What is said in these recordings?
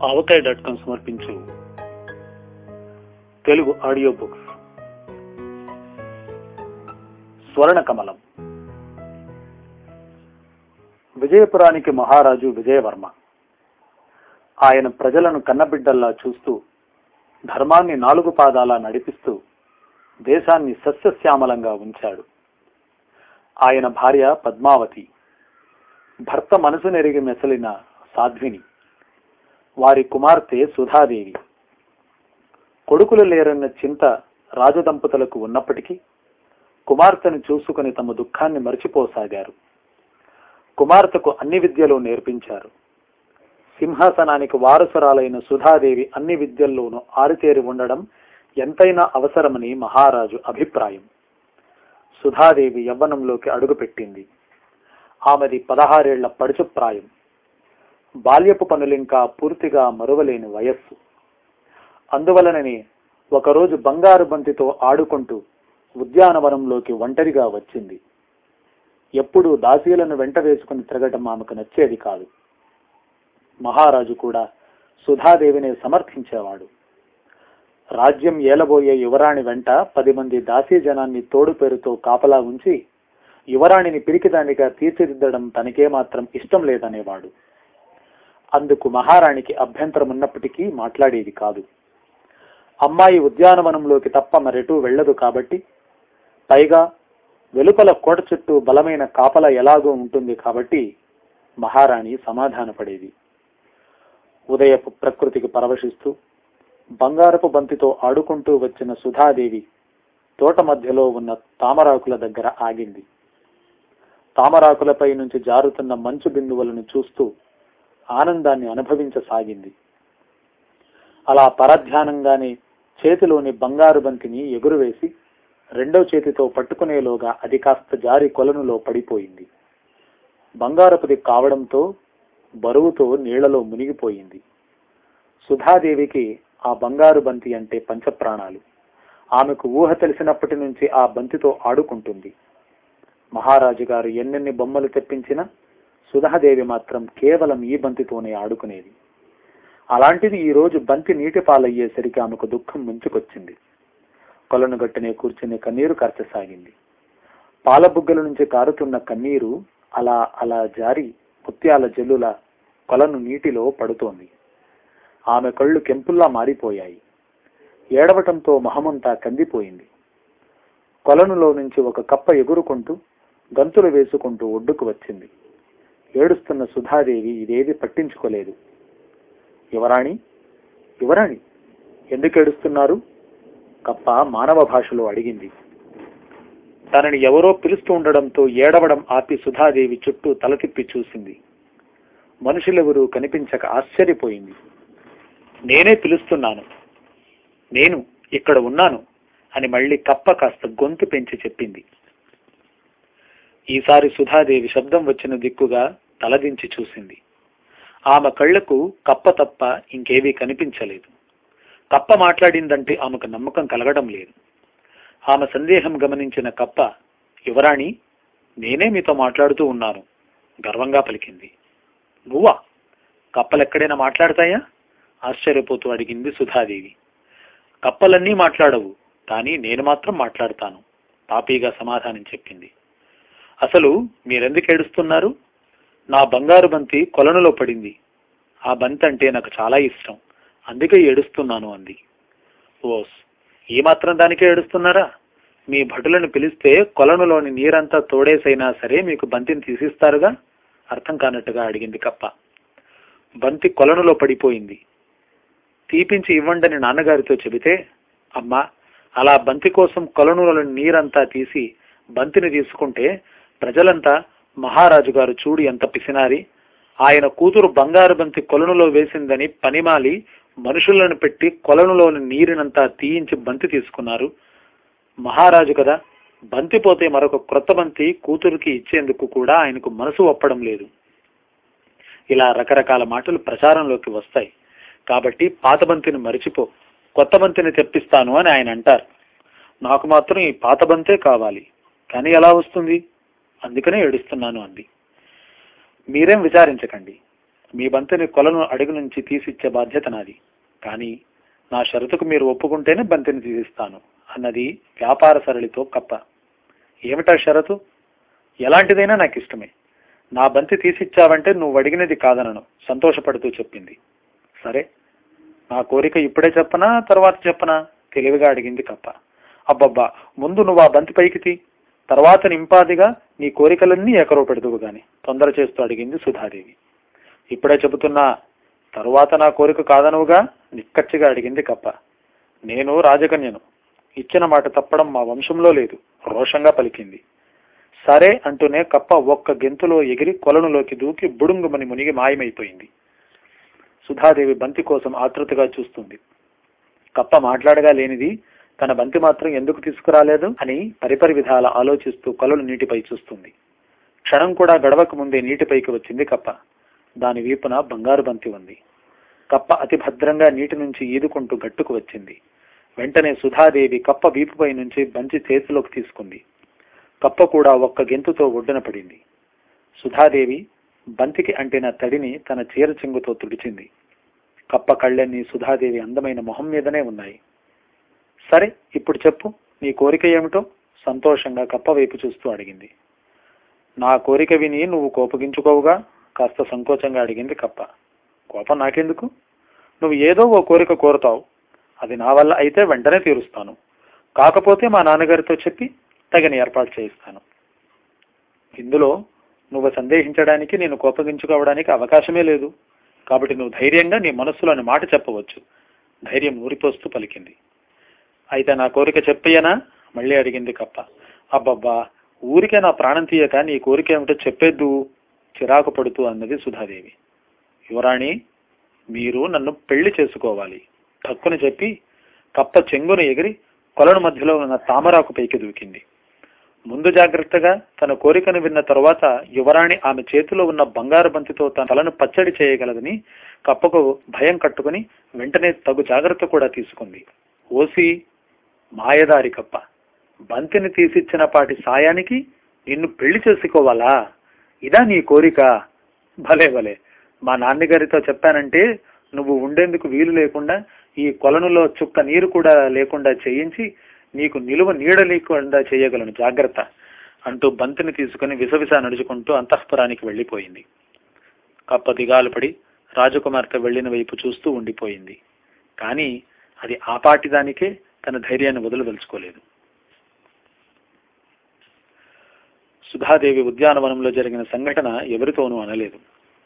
ఆవకాయ dot com సమర్పించు Telugu audio books స్వర్ణ కమలం విజయపురానికి మహారాజు విజయవర్మ ఆయన ప్రజలను కన్నబిడ్డల్లా చూస్తూ ధర్మాన్ని నాలుగు పాదాలా నడిపిస్తూ దేశాన్ని సస్యశ్యామలంగా ఉంచాడు ఆయన భార్య పద్మావతి భర్త మనసు నెరిగి మెసలిన సాధ్విని వారి కుమార్తె సుధాదేవి కొడుకులు లేరన్న చింత రాజదంపతులకు ఉన్నప్పటికీ కుమార్తెను చూసుకుని తమ దుఃఖాన్ని మరిచిపోసాగారు కుమార్తెకు అన్ని విద్యలు నేర్పించారు సింహాసనానికి వారసురాలైన సుధాదేవి అన్ని విద్యల్లోనూ ఆరితేరి ఉండడం ఎంతైనా అవసరమని మహారాజు అభిప్రాయం సుధాదేవి యవ్వనంలోకి అడుగుపెట్టింది ఆమెది పదహారేళ్ల పడుచు ప్రాయం బాల్యపు పనులింకా పూర్తిగా మరువలేని వయస్సు అందువలననే ఒకరోజు బంగారు బంతితో ఆడుకుంటూ ఉద్యానవనంలోకి ఒంటరిగా వచ్చింది ఎప్పుడూ దాసీలను వెంట వేసుకుని తిరగటం ఆమెకు నచ్చేది కాదు మహారాజు కూడా సుధాదేవిని సమర్థించేవాడు రాజ్యం ఏలబోయే యువరాణి వెంట పది మంది దాసీ జనాన్ని తోడు పేరుతో కాపలా ఉంచి యువరాణిని పిరికిదానిగా తీర్చిదిద్దడం తనకే మాత్రం ఇష్టం లేదనేవాడు అందుకు మహారాణికి అభ్యంతరం ఉన్నప్పటికీ మాట్లాడేది కాదు అమ్మాయి ఉద్యానవనంలోకి తప్ప మరెటూ వెళ్ళదు కాబట్టి పైగా వెలుపల కోట చుట్టూ బలమైన కాపల ఎలాగో ఉంటుంది కాబట్టి మహారాణి సమాధానపడేది ఉదయపు ప్రకృతికి పరవశిస్తూ బంగారపు బంతితో ఆడుకుంటూ వచ్చిన సుధాదేవి తోట మధ్యలో ఉన్న తామరాకుల దగ్గర ఆగింది తామరాకులపై నుంచి జారుతున్న మంచు బిందువులను చూస్తూ ఆనందాన్ని అనుభవించసాగింది అలా పరధ్యానంగానే చేతిలోని బంగారు బంతిని ఎగురువేసి రెండో చేతితో పట్టుకునేలోగా అది కాస్త జారి కొలనులో పడిపోయింది బంగారపుది కావడంతో బరువుతో నీళ్లలో మునిగిపోయింది సుధాదేవికి ఆ బంగారు బంతి అంటే పంచప్రాణాలు ఆమెకు ఊహ తెలిసినప్పటి నుంచి ఆ బంతితో ఆడుకుంటుంది మహారాజు గారు ఎన్నెన్ని బొమ్మలు తెప్పించినా సుధాదేవి మాత్రం కేవలం ఈ బంతితోనే ఆడుకునేది అలాంటిది ఈ రోజు బంతి నీటి పాలయ్యేసరికి ఆమెకు దుఃఖం ముంచుకొచ్చింది కొలను గట్టునే కూర్చుని కన్నీరు కార్చసాగింది పాల బుగ్గల నుంచి కారుతున్న కన్నీరు అలా అలా జారి ముత్యాల జల్లుల కొలను నీటిలో పడుతోంది ఆమె కళ్ళు కెంపుల్లా మారిపోయాయి ఏడవటంతో మొహమంతా కందిపోయింది కొలనులో నుంచి ఒక కప్ప ఎగురుకుంటూ గంతులు వేసుకుంటూ ఒడ్డుకు వచ్చింది ఏడుస్తున్న సుధాదేవి ఇదేది పట్టించుకోలేదు యువరాణి యువరాణి ఎందుకు ఏడుస్తున్నారు కప్ప మానవ భాషలో అడిగింది తనని ఎవరో పిలుస్తూ ఉండడంతో ఏడవడం ఆపి సుధాదేవి చుట్టూ తల తిప్పి చూసింది మనుషులెవరూ కనిపించక ఆశ్చర్యపోయింది నేనే పిలుస్తున్నాను నేను ఇక్కడ ఉన్నాను అని మళ్ళీ కప్ప కాస్త గొంతు పెంచి చెప్పింది ఈసారి సుధాదేవి శబ్దం వచ్చిన దిక్కుగా తలదించి చూసింది ఆమె కళ్లకు కప్ప తప్ప ఇంకేవీ కనిపించలేదు కప్ప మాట్లాడిందంటే ఆమెకు నమ్మకం కలగడం లేదు ఆమె సందేహం గమనించిన కప్ప యువరాణి నేనే మీతో మాట్లాడుతూ ఉన్నాను గర్వంగా పలికింది నువ్వా కప్పలెక్కడైనా మాట్లాడతాయా ఆశ్చర్యపోతూ అడిగింది సుధాదేవి కప్పలన్నీ మాట్లాడవు కానీ నేను మాత్రం మాట్లాడతాను తాపీగా సమాధానం చెప్పింది అసలు మీరెందుకు ఏడుస్తున్నారు నా బంగారు బంతి కొలనులో పడింది ఆ బంతి అంటే నాకు చాలా ఇష్టం అందుకే ఏడుస్తున్నాను అంది ఓస్ ఈ మాత్రం దానికే ఏడుస్తున్నారా మీ భటులను పిలిస్తే కొలనులోని నీరంతా తోడేసైనా సరే మీకు బంతిని తీసిస్తారుగా అర్థం కానట్టుగా అడిగింది కప్ప బంతి కొలనులో పడిపోయింది తీపించి ఇవ్వండని నాన్నగారితో చెబితే అమ్మా అలా బంతి కోసం కొలనులోని నీరంతా తీసి బంతిని తీసుకుంటే ప్రజలంతా మహారాజు గారు చూడు ఎంత పిసినారి ఆయన కూతురు బంగారు బంతి కొలనులో వేసిందని పనిమాలి మనుషులను పెట్టి కొలనులోని నీరినంతా తీయించి బంతి తీసుకున్నారు మహారాజు కదా బంతి పోతే మరొక క్రొత్త బంతి కూతురికి ఇచ్చేందుకు కూడా ఆయనకు మనసు ఒప్పడం లేదు ఇలా రకరకాల మాటలు ప్రచారంలోకి వస్తాయి కాబట్టి పాత బంతిని మరిచిపో కొత్త బంతిని తెప్పిస్తాను అని ఆయన అంటారు నాకు మాత్రం ఈ పాత బంతే కావాలి కానీ ఎలా వస్తుంది అందుకనే ఏడుస్తున్నాను అంది మీరేం విచారించకండి మీ బంతిని కొలను అడుగు నుంచి తీసిచ్చే బాధ్యత నాది కానీ నా షరతుకు మీరు ఒప్పుకుంటేనే బంతిని తీసిస్తాను అన్నది వ్యాపార సరళితో కప్ప ఏమిటా షరతు ఎలాంటిదైనా నాకు ఇష్టమే నా బంతి తీసిచ్చావంటే నువ్వు అడిగినది కాదనను సంతోషపడుతూ చెప్పింది సరే నా కోరిక ఇప్పుడే చెప్పనా తర్వాత చెప్పనా తెలివిగా అడిగింది కప్ప అబ్బబ్బా ముందు నువ్వు ఆ బంతి పైకి తీ తర్వాత నింపాదిగా నీ కోరికలన్నీ ఎకరో పెడుతువు గాని తొందర చేస్తూ అడిగింది సుధాదేవి ఇప్పుడే చెబుతున్నా తరువాత నా కోరిక కాదనువుగా నిక్కచ్చిగా అడిగింది కప్ప నేను రాజకన్యను ఇచ్చిన మాట తప్పడం మా వంశంలో లేదు రోషంగా పలికింది సరే అంటూనే కప్ప ఒక్క గెంతులో ఎగిరి కొలనులోకి దూకి బుడుంగుమని మునిగి మాయమైపోయింది సుధాదేవి బంతి కోసం ఆతృతగా చూస్తుంది కప్ప మాట్లాడగా లేనిది తన బంతి మాత్రం ఎందుకు తీసుకురాలేదు అని పరిపరి విధాల ఆలోచిస్తూ కొలను నీటిపై చూస్తుంది క్షణం కూడా గడవక ముందే నీటిపైకి వచ్చింది కప్ప దాని వీపున బంగారు బంతి ఉంది కప్ప అతి భద్రంగా నీటి నుంచి ఈదుకుంటూ గట్టుకు వచ్చింది వెంటనే సుధాదేవి కప్ప వీపుపై నుంచి బంతి చేతిలోకి తీసుకుంది కప్ప కూడా ఒక్క గెంతుతో ఒడ్డున పడింది సుధాదేవి బంతికి అంటిన తడిని తన చీర చెంగుతో తుడిచింది కప్ప కళ్ళన్నీ సుధాదేవి అందమైన మొహం మీదనే ఉన్నాయి సరే ఇప్పుడు చెప్పు నీ కోరిక ఏమిటో సంతోషంగా కప్ప వైపు చూస్తూ అడిగింది నా కోరిక విని నువ్వు కోపగించుకోవుగా కాస్త సంకోచంగా అడిగింది కప్ప కోపం నాకెందుకు నువ్వు ఏదో ఓ కోరిక కోరుతావు అది నా వల్ల అయితే వెంటనే తీరుస్తాను కాకపోతే మా నాన్నగారితో చెప్పి తగిన ఏర్పాటు చేయిస్తాను ఇందులో నువ్వు సందేహించడానికి నేను కోపగించుకోవడానికి అవకాశమే లేదు కాబట్టి నువ్వు ధైర్యంగా నీ మనస్సులోని మాట చెప్పవచ్చు ధైర్యం ఊరిపోస్తూ పలికింది అయితే నా కోరిక చెప్పయ్యనా మళ్ళీ అడిగింది కప్ప అబ్బబ్బా ఊరికే నా ప్రాణం తీయక నీ కోరిక ఏమిటో చెప్పేద్దు చిరాకు పడుతూ అన్నది సుధాదేవి యువరాణి మీరు నన్ను పెళ్లి చేసుకోవాలి తక్కుని చెప్పి కప్ప చెంగును ఎగిరి కొలను మధ్యలో ఉన్న తామరాకు పైకి దూకింది ముందు జాగ్రత్తగా తన కోరికను విన్న తరువాత యువరాణి ఆమె చేతిలో ఉన్న బంగారు బంతితో తన తలను పచ్చడి చేయగలదని కప్పకు భయం కట్టుకుని వెంటనే తగు జాగ్రత్త కూడా తీసుకుంది ఓసి మాయదారి కప్ప బంతిని తీసిచ్చిన పాటి సాయానికి నిన్ను పెళ్లి చేసుకోవాలా ఇదా నీ కోరిక భలే భలే మా నాన్నగారితో చెప్పానంటే నువ్వు ఉండేందుకు వీలు లేకుండా ఈ కొలనులో చుక్క నీరు కూడా లేకుండా చేయించి నీకు నిలువ నీడ లేకుండా చేయగలను జాగ్రత్త అంటూ బంతిని తీసుకుని విసవిస నడుచుకుంటూ అంతఃపురానికి వెళ్లిపోయింది కప్ప దిగాలు పడి రాజకుమార్తె వెళ్లిన వైపు చూస్తూ ఉండిపోయింది కానీ అది ఆపాటిదానికే తన ధైర్యాన్ని వదలదలుచుకోలేదు సుధాదేవి ఉద్యానవనంలో జరిగిన సంఘటన ఎవరితోనూ అనలేదు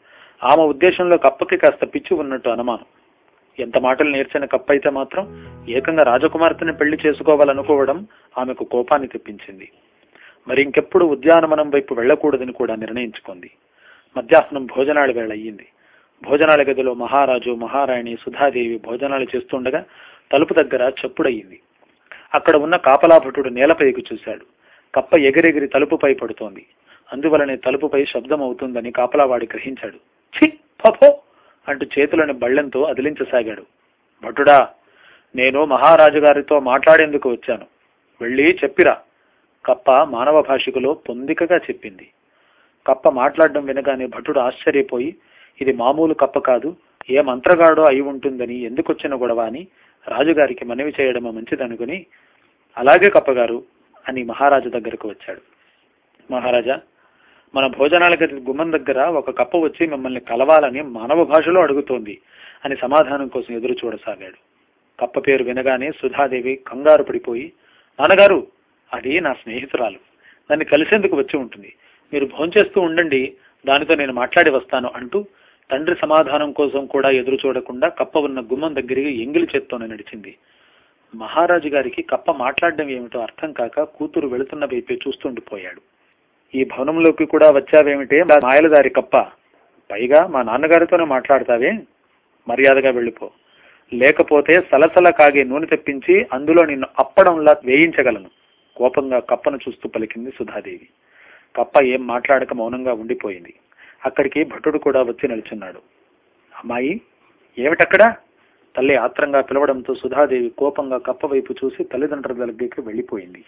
ఆమె ఉద్దేశంలో కప్పకి కాస్త పిచ్చి ఉన్నట్టు అనుమానం ఎంత మాటలు నేర్చిన కప్ప అయితే మాత్రం ఏకంగా రాజకుమార్తెని పెళ్లి చేసుకోవాలనుకోవడం ఆమెకు కోపాన్ని తెప్పించింది మరి ఇంకెప్పుడు ఉద్యానవనం వైపు వెళ్ళకూడదని కూడా నిర్ణయించుకుంది మధ్యాహ్నం భోజనాల వేళ అయ్యింది భోజనాల గదిలో మహారాజు మహారాణి సుధాదేవి భోజనాలు చేస్తుండగా తలుపు దగ్గర చప్పుడయ్యింది అక్కడ ఉన్న కాపలాభటుడు నేలపైకి చూశాడు కప్ప ఎగిరెగిరి తలుపుపై పడుతోంది అందువలనే తలుపుపై శబ్దం అవుతుందని కాపలావాడి గ్రహించాడు ఛీ పపో అంటూ చేతులని బళ్ళెంతో అదిలించసాగాడు భటుడా నేను మహారాజు గారితో మాట్లాడేందుకు వచ్చాను వెళ్ళి చెప్పిరా కప్ప మానవ భాషికలో పొందికగా చెప్పింది కప్ప మాట్లాడడం వినగానే భటుడు ఆశ్చర్యపోయి ఇది మామూలు కప్ప కాదు ఏ మంత్రగాడో అయి ఉంటుందని ఎందుకొచ్చిన గొడవ అని రాజుగారికి మనవి చేయడం మంచిదనుకుని అలాగే కప్పగారు అని మహారాజు దగ్గరకు వచ్చాడు మహారాజా మన భోజనాల గది గుమ్మం దగ్గర ఒక కప్ప వచ్చి మిమ్మల్ని కలవాలని మానవ భాషలో అడుగుతోంది అని సమాధానం కోసం ఎదురు చూడసాగాడు కప్ప పేరు వినగానే సుధాదేవి కంగారు పడిపోయి నాన్నగారు అది నా స్నేహితురాలు నన్ను కలిసేందుకు వచ్చి ఉంటుంది మీరు భోంచేస్తూ ఉండండి దానితో నేను మాట్లాడి వస్తాను అంటూ తండ్రి సమాధానం కోసం కూడా ఎదురు చూడకుండా కప్ప ఉన్న గుమ్మం దగ్గరికి ఎంగిలి చేత్తోనే నడిచింది మహారాజు గారికి కప్ప మాట్లాడడం ఏమిటో అర్థం కాక కూతురు వెళుతున్న వైపే చూస్తుండిపోయాడు ఈ భవనంలోకి కూడా వచ్చావేమిటే మాయలదారి కప్ప పైగా మా నాన్నగారితోనే మాట్లాడతావే మర్యాదగా వెళ్ళిపో లేకపోతే సలసల కాగే నూనె తెప్పించి అందులో నిన్ను అప్పడంలా వేయించగలను కోపంగా కప్పను చూస్తూ పలికింది సుధాదేవి కప్ప ఏం మాట్లాడక మౌనంగా ఉండిపోయింది అక్కడికి భటుడు కూడా వచ్చి నిల్చున్నాడు అమ్మాయి ఏమిటక్కడా తల్లి ఆత్రంగా పిలవడంతో సుధాదేవి కోపంగా కప్ప వైపు చూసి తల్లిదండ్రుల దగ్గరికి వెళ్ళిపోయింది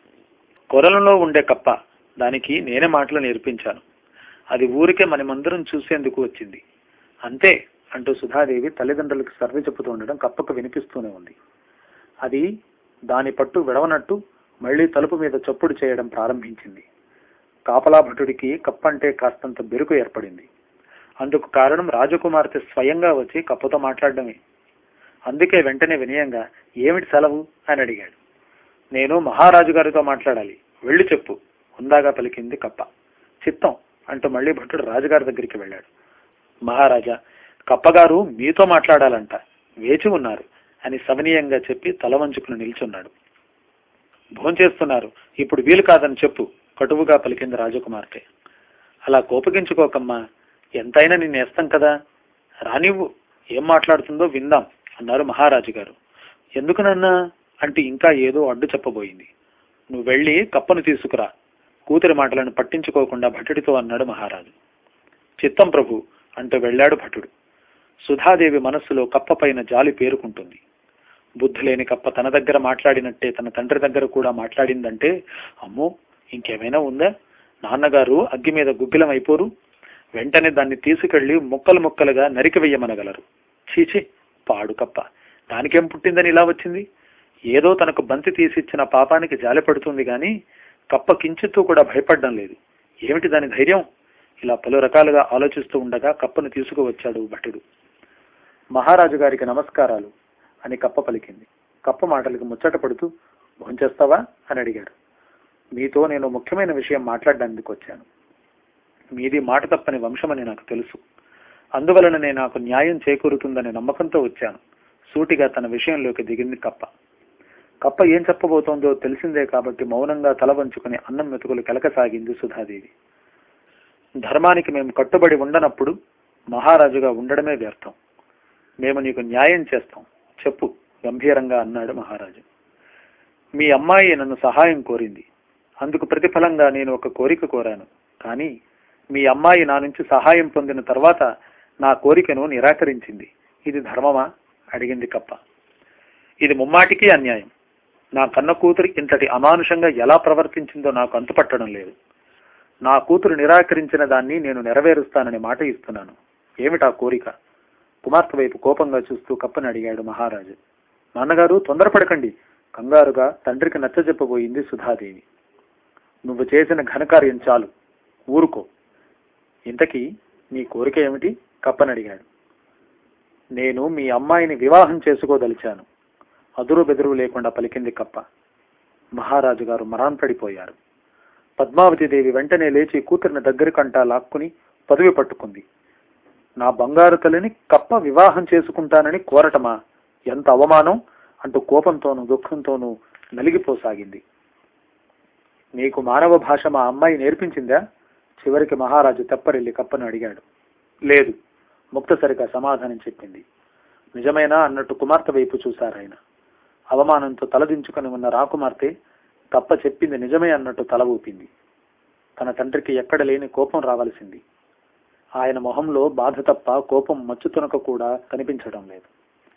కొరలలో ఉండే కప్ప దానికి నేనే మాటలు నేర్పించాను అది ఊరికే మనమందరం చూసేందుకు వచ్చింది అంతే అంటూ సుధాదేవి తల్లిదండ్రులకు సర్ది చెప్పుతూ ఉండడం కప్పకు వినిపిస్తూనే ఉంది అది దాని పట్టు విడవనట్టు మళ్లీ తలుపు మీద చప్పుడు చేయడం ప్రారంభించింది కాపలా భటుడికి కప్పంటే కాస్తంత బెరుకు ఏర్పడింది అందుకు కారణం రాజకుమార్తె స్వయంగా వచ్చి కప్పతో మాట్లాడడమే అందుకే వెంటనే వినయంగా ఏమిటి సెలవు అని అడిగాడు నేను మహారాజు గారితో మాట్లాడాలి వెళ్ళి చెప్పు ఉందాగా పలికింది కప్ప చిత్తం అంటూ మళ్ళీ భట్టుడు రాజుగారి దగ్గరికి వెళ్ళాడు మహారాజా కప్పగారు మీతో మాట్లాడాలంట వేచి ఉన్నారు అని సవనీయంగా చెప్పి తల వంచుకుని నిల్చున్నాడు భోంచేస్తున్నారు ఇప్పుడు వీలు కాదని చెప్పు కటువుగా పలికింది రాజకుమార్తె అలా కోపగించుకోకమ్మా ఎంతైనా నిన్ను వేస్తాం కదా రానివ్వు ఏం మాట్లాడుతుందో విందాం అన్నారు మహారాజు గారు ఎందుకునన్నా అంటే ఇంకా ఏదో అడ్డు చెప్పబోయింది నువ్వు వెళ్ళి కప్పను తీసుకురా కూతురి మాటలను పట్టించుకోకుండా భటుడితో అన్నాడు మహారాజు చిత్తం ప్రభు అంటూ వెళ్ళాడు భటుడు సుధాదేవి మనస్సులో కప్ప పైన జాలి పేరుకుంటుంది బుద్ధి లేని కప్ప తన దగ్గర మాట్లాడినట్టే తన తండ్రి దగ్గర కూడా మాట్లాడిందంటే అమ్మో ఇంకేమైనా ఉందా నాన్నగారు అగ్గి మీద గుగ్గిలం అయిపోరు వెంటనే దాన్ని తీసుకెళ్లి ముక్కలు ముక్కలుగా నరికి వెయ్యమనగలరు చీచి పాడు కప్ప దానికేం పుట్టిందని ఇలా వచ్చింది ఏదో తనకు బంతి తీసిచ్చిన పాపానికి జాలి పడుతుంది గాని కప్ప కించిత్తూ కూడా భయపడడం లేదు ఏమిటి దాని ధైర్యం ఇలా పలు రకాలుగా ఆలోచిస్తూ ఉండగా కప్పను తీసుకువచ్చాడు భటుడు మహారాజు గారికి నమస్కారాలు అని కప్ప పలికింది కప్ప మాటలకు ముచ్చట పడుతూ భోంచేస్తావా అని అడిగాడు మీతో నేను ముఖ్యమైన విషయం మాట్లాడడానికి వచ్చాను మీది మాట తప్పని వంశమని నాకు తెలుసు అందువలననే నాకు న్యాయం చేకూరుతుందనే నమ్మకంతో వచ్చాను సూటిగా తన విషయంలోకి దిగింది కప్ప కప్ప ఏం చెప్పబోతోందో తెలిసిందే కాబట్టి మౌనంగా తల వంచుకుని అన్నం మెతుకులు కెలకసాగింది సుధాదేవి ధర్మానికి మేము కట్టుబడి ఉండనప్పుడు మహారాజుగా ఉండడమే వ్యర్థం మేము నీకు న్యాయం చేస్తాం చెప్పు గంభీరంగా అన్నాడు మహారాజు మీ అమ్మాయి నన్ను సహాయం కోరింది అందుకు ప్రతిఫలంగా నేను ఒక కోరిక కోరాను కానీ మీ అమ్మాయి నా నుంచి సహాయం పొందిన తర్వాత నా కోరికను నిరాకరించింది ఇది ధర్మమా అడిగింది కప్ప ఇది ముమ్మాటికి అన్యాయం నా కన్న కూతురు ఇంతటి అమానుషంగా ఎలా ప్రవర్తించిందో నాకు అంతుపట్టడం లేదు నా కూతురు నిరాకరించిన దాన్ని నేను నెరవేరుస్తానని మాట ఇస్తున్నాను ఏమిటా కోరిక కుమార్తె వైపు కోపంగా చూస్తూ కప్పని అడిగాడు మహారాజు నాన్నగారు తొందరపడకండి కంగారుగా తండ్రికి నచ్చజెప్పబోయింది సుధాదేవి నువ్వు చేసిన ఘనకార్యం చాలు ఊరుకో ఇంతకీ నీ కోరిక ఏమిటి కప్పని అడిగాడు నేను మీ అమ్మాయిని వివాహం చేసుకోదలిచాను అదురు బెదురు లేకుండా పలికింది కప్ప మహారాజు గారు మరాన్పడిపోయారు పద్మావతి దేవి వెంటనే లేచి కూతురిని దగ్గరికంటా లాక్కుని పదవి పట్టుకుంది నా బంగారు తల్లిని కప్ప వివాహం చేసుకుంటానని కోరటమా ఎంత అవమానం అంటూ కోపంతోనూ దుఃఖంతోనూ నలిగిపోసాగింది నీకు మానవ భాష మా అమ్మాయి నేర్పించిందా చివరికి మహారాజు తెప్పరిల్లి కప్పను అడిగాడు లేదు ముక్తసరిగా సమాధానం చెప్పింది నిజమేనా అన్నట్టు కుమార్తె వైపు చూశారాయన అవమానంతో తలదించుకుని ఉన్న రాకుమార్తె కప్ప చెప్పింది నిజమే అన్నట్టు తల ఊపింది తన తండ్రికి ఎక్కడ లేని కోపం రావాల్సింది ఆయన మొహంలో బాధ తప్ప కోపం మచ్చుతునక కూడా కనిపించడం లేదు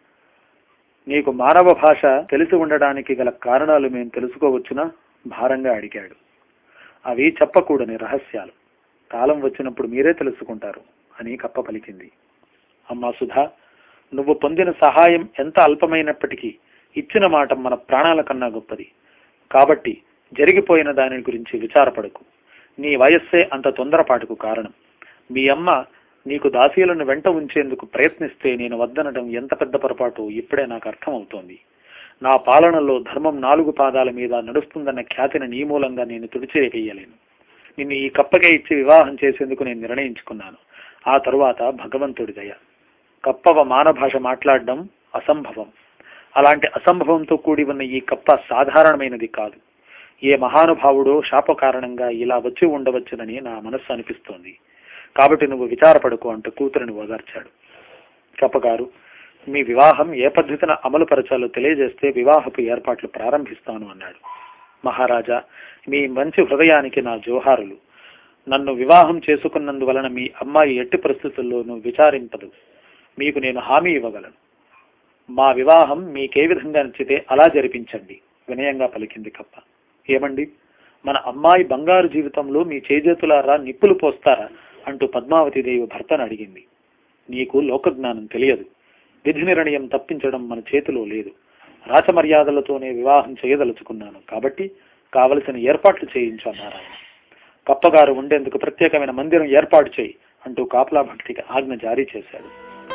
నీకు మానవ భాష తెలిసి ఉండడానికి గల కారణాలు మేము తెలుసుకోవచ్చునా భారంగా అడిగాడు అవి చెప్పకూడని రహస్యాలు కాలం వచ్చినప్పుడు మీరే తెలుసుకుంటారు అని కప్ప పలికింది అమ్మా సుధా నువ్వు పొందిన సహాయం ఎంత అల్పమైనప్పటికీ ఇచ్చిన మాట మన ప్రాణాల కన్నా గొప్పది కాబట్టి జరిగిపోయిన దాని గురించి విచారపడకు నీ వయస్సే అంత తొందరపాటుకు కారణం మీ అమ్మ నీకు దాసీలను వెంట ఉంచేందుకు ప్రయత్నిస్తే నేను వద్దనడం ఎంత పెద్ద పొరపాటు ఇప్పుడే నాకు అర్థమవుతోంది నా పాలనలో ధర్మం నాలుగు పాదాల మీద నడుస్తుందన్న ఖ్యాతిని నీ మూలంగా నేను తుడిచివేయలేను నిన్ను ఈ కప్పకే ఇచ్చి వివాహం చేసేందుకు నేను నిర్ణయించుకున్నాను ఆ తరువాత భగవంతుడి దయ కప్పవ మానభాష మాట్లాడడం అసంభవం అలాంటి అసంభవంతో కూడి ఉన్న ఈ కప్ప సాధారణమైనది కాదు ఏ మహానుభావుడో శాప కారణంగా ఇలా వచ్చి ఉండవచ్చునని నా మనస్సు అనిపిస్తోంది కాబట్టి నువ్వు విచారపడుకో అంటూ కూతురిని ఓదార్చాడు కప్పగారు మీ వివాహం ఏ పద్ధతిన అమలు పరచాలో తెలియజేస్తే వివాహపు ఏర్పాట్లు ప్రారంభిస్తాను అన్నాడు మహారాజా మీ మంచి హృదయానికి నా జోహారులు నన్ను వివాహం చేసుకున్నందువలన మీ అమ్మాయి ఎట్టి పరిస్థితుల్లోనూ విచారింపదు మీకు నేను హామీ ఇవ్వగలను మా వివాహం మీకే విధంగా నచ్చితే అలా జరిపించండి వినయంగా పలికింది కప్ప ఏమండి మన అమ్మాయి బంగారు జీవితంలో మీ చేజేతులారా నిప్పులు పోస్తారా అంటూ పద్మావతి దేవి భర్తను అడిగింది నీకు లోకజ్ఞానం తెలియదు విధి నిర్ణయం తప్పించడం మన చేతిలో లేదు రాచమర్యాదలతోనే వివాహం చేయదలుచుకున్నాను కాబట్టి కావలసిన ఏర్పాట్లు చేయించన్నారు ఆయన కప్పగారు ఉండేందుకు ప్రత్యేకమైన మందిరం ఏర్పాటు చేయి అంటూ కాపలా భక్తికి ఆజ్ఞ జారీ చేశాడు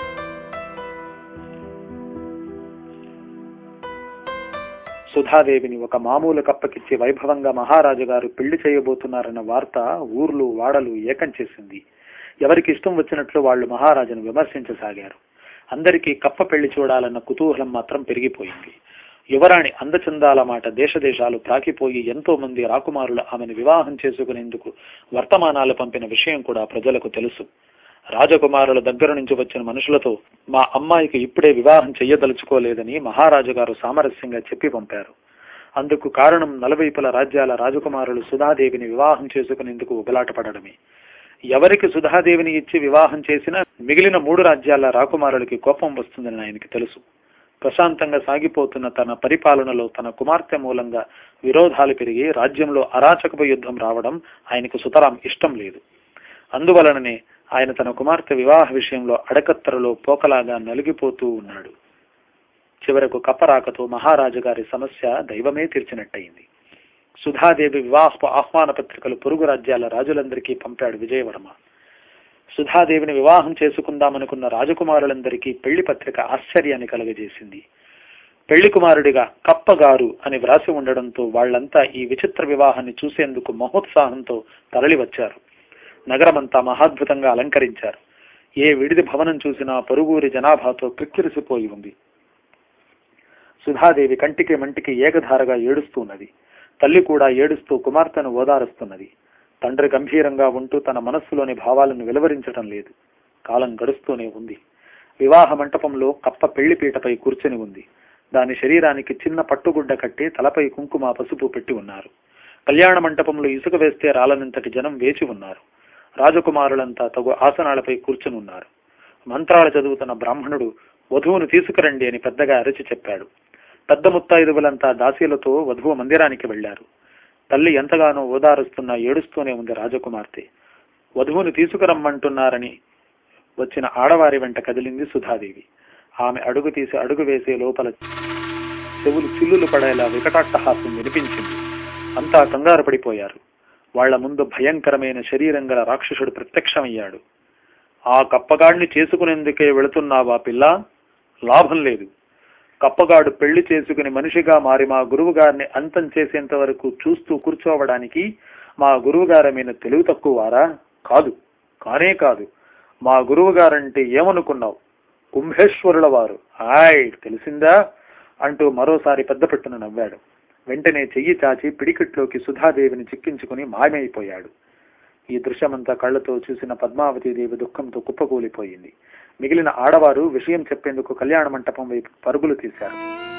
సుధాదేవిని ఒక మామూలు కప్పకిచ్చి వైభవంగా మహారాజు గారు పెళ్లి చేయబోతున్నారన్న వార్త ఊర్లు వాడలు ఏకం చేసింది ఎవరికి ఇష్టం వచ్చినట్లు వాళ్ళు మహారాజును విమర్శించసాగారు అందరికీ కప్ప పెళ్లి చూడాలన్న కుతూహలం మాత్రం పెరిగిపోయింది యువరాణి అందచందాల మాట దేశదేశాలు ప్రాకిపోయి ఎంతో మంది రాకుమారులు ఆమెను వివాహం చేసుకునేందుకు వర్తమానాలు పంపిన విషయం కూడా ప్రజలకు తెలుసు రాజకుమారుల దగ్గర నుంచి వచ్చిన మనుషులతో మా అమ్మాయికి ఇప్పుడే వివాహం చెయ్యదలుచుకోలేదని మహారాజు గారు సామరస్యంగా చెప్పి పంపారు అందుకు కారణం నలువైపుల రాజ్యాల రాజకుమారులు సుధాదేవిని వివాహం చేసుకునేందుకు ఉబలాటపడడమే ఎవరికి సుధాదేవిని ఇచ్చి వివాహం చేసినా మిగిలిన మూడు రాజ్యాల రాకుమారులకి కోపం వస్తుందని ఆయనకి తెలుసు ప్రశాంతంగా సాగిపోతున్న తన పరిపాలనలో తన కుమార్తె మూలంగా విరోధాలు పెరిగి రాజ్యంలో అరాచకపు యుద్ధం రావడం ఆయనకు సుతరాం ఇష్టం లేదు అందువలననే ఆయన తన కుమార్తె వివాహ విషయంలో అడకత్తరలో పోకలాగా నలిగిపోతూ ఉన్నాడు చివరకు కప్పరాకతో మహారాజు గారి సమస్య దైవమే తీర్చినట్టయింది సుధాదేవి వివాహపు ఆహ్వాన పత్రికలు పొరుగు రాజ్యాల రాజులందరికీ పంపాడు విజయవర్మ సుధాదేవిని వివాహం చేసుకుందామనుకున్న రాజకుమారులందరికీ పెళ్లి పత్రిక ఆశ్చర్యాన్ని కలుగజేసింది పెళ్లి కుమారుడిగా కప్పగారు అని వ్రాసి ఉండడంతో వాళ్లంతా ఈ విచిత్ర వివాహాన్ని చూసేందుకు మహోత్సాహంతో తరలి వచ్చారు నగరమంతా మహాద్భుతంగా అలంకరించారు ఏ విడిది భవనం చూసినా పొరుగురి జనాభాతో క్రిక్కిరిసిపోయి ఉంది సుధాదేవి కంటికి మంటికి ఏకధారగా ఏడుస్తున్నది తల్లి కూడా ఏడుస్తూ కుమార్తెను ఓదారుస్తున్నది తండ్రి గంభీరంగా ఉంటూ తన మనస్సులోని భావాలను వెలువరించటం లేదు కాలం గడుస్తూనే ఉంది వివాహ మంటపంలో కప్ప పెళ్లిపీటపై కూర్చొని ఉంది దాని శరీరానికి చిన్న పట్టుగుడ్డ కట్టి తలపై కుంకుమ పసుపు పెట్టి ఉన్నారు కళ్యాణ మంటపంలో ఇసుక వేస్తే రాలనంతటి జనం వేచి ఉన్నారు రాజకుమారులంతా తగు ఆసనాలపై కూర్చుని ఉన్నారు మంత్రాలు చదువుతున్న బ్రాహ్మణుడు వధువును తీసుకురండి అని పెద్దగా అరచి చెప్పాడు పెద్ద ముత్తాయిదువులంతా దాసీలతో వధువు మందిరానికి వెళ్లారు తల్లి ఎంతగానో ఓదారుస్తున్న ఏడుస్తూనే ఉంది రాజకుమార్తె వధువును తీసుకురమ్మంటున్నారని వచ్చిన ఆడవారి వెంట కదిలింది సుధాదేవి ఆమె అడుగు తీసి అడుగు వేసే లోపల చెవులు చిల్లులు పడేలా వికటాట్టహాసం వినిపించింది అంతా కంగారు పడిపోయారు వాళ్ల ముందు భయంకరమైన శరీరం గల రాక్షసుడు ప్రత్యక్షమయ్యాడు ఆ కప్పగాడిని చేసుకునేందుకే వెళుతున్నావా పిల్ల లాభం లేదు కప్పగాడు పెళ్లి చేసుకుని మనిషిగా మారి మా గురువు గారిని అంతం చేసేంత వరకు చూస్తూ కూర్చోవడానికి మా గురువు గారమైన తెలివి తక్కువారా కాదు కానే కాదు మా గురువు గారంటే ఏమనుకున్నావు కుంభేశ్వరుల వారు ఆయ్ తెలిసిందా అంటూ మరోసారి పెద్ద పెట్టున నవ్వాడు వెంటనే చెయ్యి చాచి పిడికిట్లోకి సుధాదేవిని చిక్కించుకుని మాయమైపోయాడు ఈ దృశ్యమంతా కళ్ళతో చూసిన పద్మావతీదేవి దుఃఖంతో కుప్పకూలిపోయింది మిగిలిన ఆడవారు విషయం చెప్పేందుకు కళ్యాణ మంటపం వైపు పరుగులు తీశారు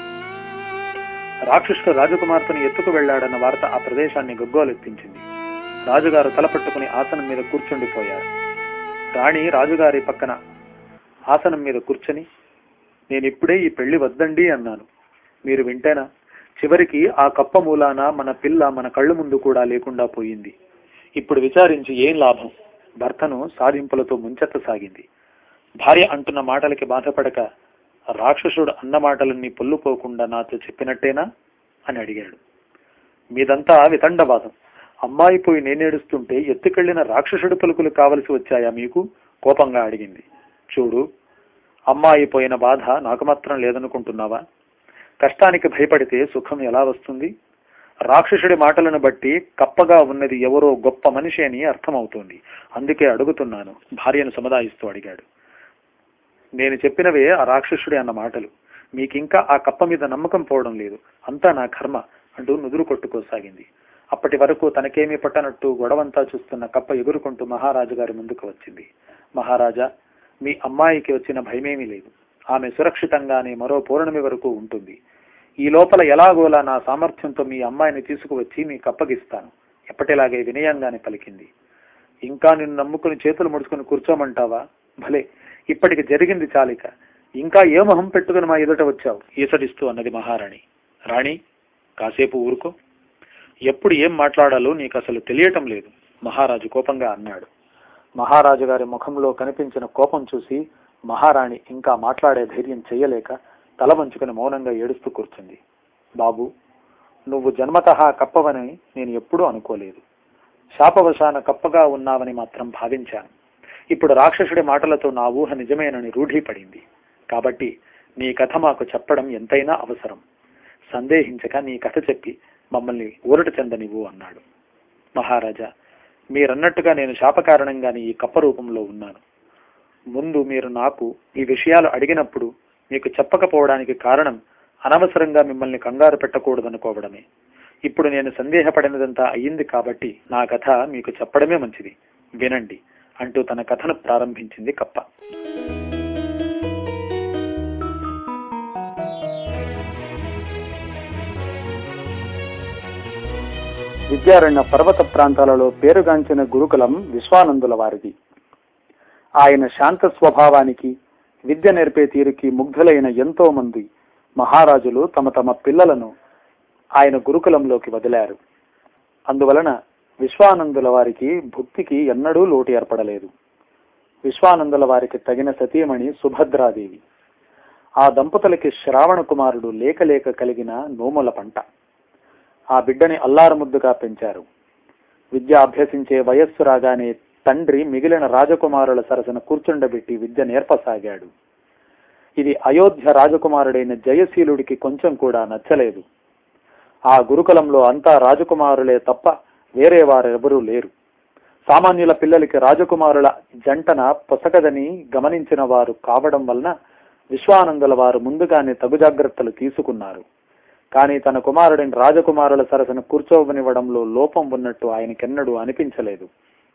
రాక్షసుడు రాజకుమార్తెను ఎత్తుకు వెళ్లాడన్న వార్త ఆ ప్రదేశాన్ని గగ్గోలెత్తించింది రాజుగారు తలపట్టుకుని ఆసనం మీద కూర్చుండిపోయారు రాణి రాజుగారి పక్కన ఆసనం మీద కూర్చొని నేను ఇప్పుడే ఈ పెళ్లి వద్దండి అన్నాను మీరు వింటేనా చివరికి ఆ కప్ప మూలాన మన పిల్ల మన కళ్ళు ముందు కూడా లేకుండా పోయింది ఇప్పుడు విచారించి ఏం లాభం భర్తను సాధింపులతో ముంచెత్తసాగింది భార్య అంటున్న మాటలకి బాధపడక రాక్షసుడు అన్న మాటలన్నీ పొల్లుపోకుండా నాతో చెప్పినట్టేనా అని అడిగాడు మీదంతా వితండవాదం అమ్మాయి పోయి నేనేడుస్తుంటే ఎత్తుకెళ్లిన రాక్షసుడు పలుకులు కావలసి వచ్చాయా మీకు కోపంగా అడిగింది చూడు అమ్మాయి పోయిన బాధ నాకు మాత్రం లేదనుకుంటున్నావా కష్టానికి భయపడితే సుఖం ఎలా వస్తుంది రాక్షసుడి మాటలను బట్టి కప్పగా ఉన్నది ఎవరో గొప్ప మనిషి అని అర్థమవుతోంది అందుకే అడుగుతున్నాను భార్యను సముదాయిస్తూ అడిగాడు నేను చెప్పినవే ఆ రాక్షసుడి అన్న మాటలు మీకింకా ఆ కప్ప మీద నమ్మకం పోవడం లేదు అంతా నా కర్మ అంటూ నుదురు కొట్టుకోసాగింది అప్పటి వరకు తనకేమీ పట్టనట్టు గొడవంతా చూస్తున్న కప్ప ఎగురుకుంటూ మహారాజు గారి ముందుకు వచ్చింది మహారాజా మీ అమ్మాయికి వచ్చిన భయమేమీ లేదు ఆమె సురక్షితంగానే మరో పౌర్ణమి వరకు ఉంటుంది ఈ లోపల ఎలాగోలా నా సామర్థ్యంతో మీ అమ్మాయిని తీసుకువచ్చి మీకు అప్పగిస్తాను ఎప్పటిలాగే వినయంగానే పలికింది ఇంకా నిన్ను నమ్ముకుని చేతులు ముడుచుకుని కూర్చోమంటావా భలే ఇప్పటికి జరిగింది చాలిక ఇంకా ఏ మొహం పెట్టుకుని మా ఎదుట వచ్చావు ఈసడిస్తూ అన్నది మహారాణి రాణి కాసేపు ఊరుకో ఎప్పుడు ఏం మాట్లాడాలో నీకు అసలు తెలియటం లేదు మహారాజు కోపంగా అన్నాడు మహారాజు గారి ముఖంలో కనిపించిన కోపం చూసి మహారాణి ఇంకా మాట్లాడే ధైర్యం చెయ్యలేక తల వంచుకుని మౌనంగా ఏడుస్తూ కూర్చుంది బాబు నువ్వు జన్మతః కప్పవని నేను ఎప్పుడూ అనుకోలేదు శాపవశాన కప్పగా ఉన్నావని మాత్రం భావించాను ఇప్పుడు రాక్షసుడి మాటలతో నా ఊహ నిజమేనని రూఢీపడింది కాబట్టి నీ కథ మాకు చెప్పడం ఎంతైనా అవసరం సందేహించక నీ కథ చెప్పి మమ్మల్ని ఊరట చెందనివ్వు అన్నాడు మహారాజా మీరన్నట్టుగా నేను శాపకారణంగానే ఈ కప్ప రూపంలో ఉన్నాను ముందు మీరు నాకు ఈ విషయాలు అడిగినప్పుడు మీకు చెప్పకపోవడానికి కారణం అనవసరంగా మిమ్మల్ని కంగారు పెట్టకూడదనుకోవడమే ఇప్పుడు నేను సందేహపడినదంతా అయ్యింది కాబట్టి నా కథ మీకు చెప్పడమే మంచిది వినండి అంటూ తన కథను ప్రారంభించింది కప్ప విద్యారణ్య పర్వత ప్రాంతాలలో పేరుగాంచిన గురుకులం విశ్వానందుల వారిది ఆయన శాంత స్వభావానికి విద్య నేర్పే తీరుకి ముగ్ధులైన ఎంతో మంది మహారాజులు తమ తమ పిల్లలను ఆయన గురుకులంలోకి వదిలారు అందువలన విశ్వానందుల వారికి భుక్తికి ఎన్నడూ లోటు ఏర్పడలేదు విశ్వానందుల వారికి తగిన సతీమణి సుభద్రాదేవి ఆ దంపతులకి శ్రావణ కుమారుడు లేక లేక కలిగిన నోముల పంట ఆ బిడ్డని అల్లారముద్దుగా పెంచారు విద్య అభ్యసించే వయస్సు రాగానే తండ్రి మిగిలిన రాజకుమారుల సరసన కూర్చుండబెట్టి విద్య నేర్పసాగాడు ఇది అయోధ్య రాజకుమారుడైన జయశీలుడికి కొంచెం కూడా నచ్చలేదు ఆ గురుకులంలో అంతా రాజకుమారులే తప్ప వేరే వారెవరూ లేరు సామాన్యుల పిల్లలకి రాజకుమారుల జంటన పొసగదని గమనించిన వారు కావడం వలన విశ్వానందుల వారు ముందుగానే తగు జాగ్రత్తలు తీసుకున్నారు కానీ తన కుమారుడిని రాజకుమారుల సరసన కూర్చోవనివ్వడంలో లోపం ఉన్నట్టు ఆయనకెన్నడూ అనిపించలేదు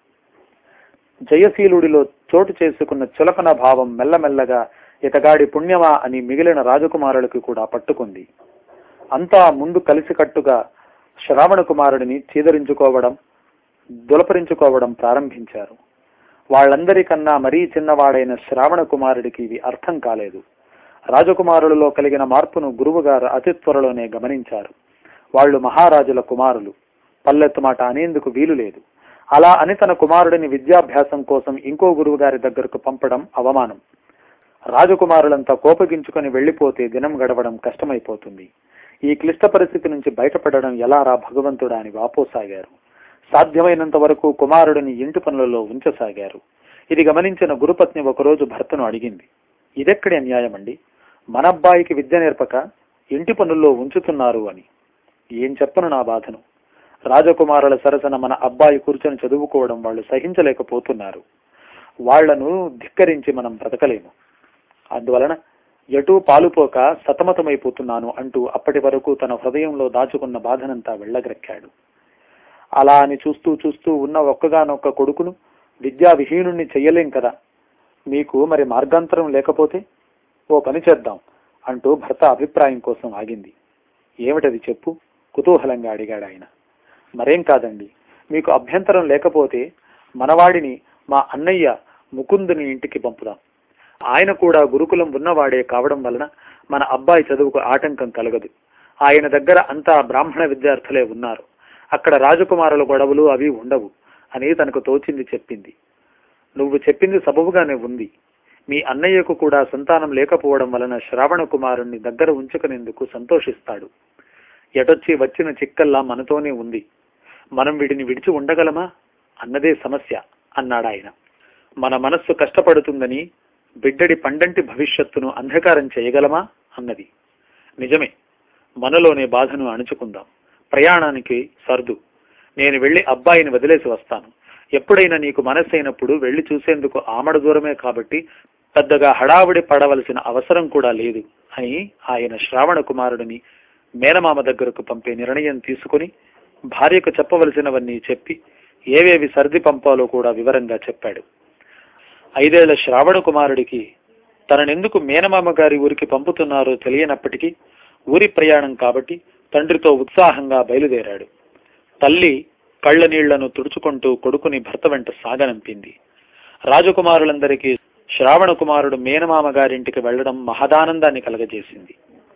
జయశీలుడిలో చోటు చేసుకున్న చులకన భావం మెల్లమెల్లగా ఇతగాడి పుణ్యమా అని మిగిలిన రాజకుమారులకు కూడా పట్టుకుంది అంతా ముందు కలిసికట్టుగా శ్రావణ కుమారుడిని చీదరించుకోవడం దులపరించుకోవడం ప్రారంభించారు వాళ్ళందరికన్నా మరీ చిన్నవాడైన శ్రావణ కుమారుడికి ఇవి అర్థం కాలేదు రాజకుమారులలో కలిగిన మార్పును గురువుగారు అతి త్వరలోనే గమనించారు వాళ్ళు మహారాజుల కుమారులు పల్లెత్తు మాట అనేందుకు వీలు లేదు అలా అని తన కుమారుడిని విద్యాభ్యాసం కోసం ఇంకో గురువు గారి దగ్గరకు పంపడం అవమానం రాజకుమారులంతా కోపగించుకొని వెళ్లిపోతే దినం గడవడం కష్టమైపోతుంది ఈ క్లిష్ట పరిస్థితి నుంచి బయటపడడం ఎలారా భగవంతుడా అని వాపోసాగారు సాధ్యమైనంత వరకు కుమారుడిని ఇంటి పనులలో ఉంచసాగారు ఇది గమనించిన గురుపత్ని ఒకరోజు భర్తను అడిగింది ఇదెక్కడి అన్యాయం అండి మన అబ్బాయికి విద్య నేర్పక ఇంటి పనుల్లో ఉంచుతున్నారు అని ఏం చెప్పను నా బాధను రాజకుమారుల సరసన మన అబ్బాయి కూర్చొని చదువుకోవడం వాళ్ళు సహించలేకపోతున్నారు వాళ్లను ధిక్కరించి మనం బ్రతకలేము అందువలన ఎటూ పాలుపోక సతమతమైపోతున్నాను అంటూ అప్పటి వరకు తన హృదయంలో దాచుకున్న బాధనంతా వెళ్ళగ్రక్కాడు అలా అని చూస్తూ చూస్తూ ఉన్న ఒక్కగానొక్క కొడుకును విద్యా విహీనుణ్ణి చెయ్యలేం కదా మీకు మరి మార్గాంతరం లేకపోతే ఓ పని చేద్దాం అంటూ భర్త అభిప్రాయం కోసం ఆగింది ఏమిటది చెప్పు కుతూహలంగా అడిగాడు ఆయన మరేం కాదండి మీకు అభ్యంతరం లేకపోతే మనవాడిని మా అన్నయ్య ముకుందుని ఇంటికి పంపుదాం ఆయన కూడా గురుకులం ఉన్నవాడే కావడం వలన మన అబ్బాయి చదువుకు ఆటంకం కలగదు ఆయన దగ్గర అంతా బ్రాహ్మణ విద్యార్థులే ఉన్నారు అక్కడ రాజకుమారుల గొడవలు అవి ఉండవు అని తనకు తోచింది చెప్పింది నువ్వు చెప్పింది సబబుగానే ఉంది మీ అన్నయ్యకు కూడా సంతానం లేకపోవడం వలన శ్రావణ కుమారుణ్ణి దగ్గర ఉంచుకునేందుకు సంతోషిస్తాడు ఎటొచ్చి వచ్చిన చిక్కల్లా మనతోనే ఉంది మనం వీటిని విడిచి ఉండగలమా అన్నదే సమస్య అన్నాడాయన మన మనస్సు కష్టపడుతుందని బిడ్డడి పండంటి భవిష్యత్తును అంధకారం చేయగలమా అన్నది నిజమే మనలోనే బాధను అణుచుకుందాం ప్రయాణానికి సర్దు నేను వెళ్లి అబ్బాయిని వదిలేసి వస్తాను ఎప్పుడైనా నీకు మనస్సైనప్పుడు వెళ్లి చూసేందుకు ఆమడ దూరమే కాబట్టి పెద్దగా హడావుడి పడవలసిన అవసరం కూడా లేదు అని ఆయన శ్రావణ కుమారుడిని మేనమామ దగ్గరకు పంపే నిర్ణయం తీసుకుని భార్యకు చెప్పవలసినవన్నీ చెప్పి ఏవేవి సర్ది పంపాలో కూడా వివరంగా చెప్పాడు ఐదేళ్ల శ్రావణ కుమారుడికి తననెందుకు మేనమామ గారి ఊరికి పంపుతున్నారో తెలియనప్పటికీ ఊరి ప్రయాణం కాబట్టి తండ్రితో ఉత్సాహంగా బయలుదేరాడు తల్లి కళ్ళ నీళ్లను తుడుచుకుంటూ కొడుకుని భర్త వెంట సాగనంపింది రాజకుమారులందరికీ శ్రావణ కుమారుడు మేనమామ గారింటికి వెళ్లడం మహదానందాన్ని కలగజేసింది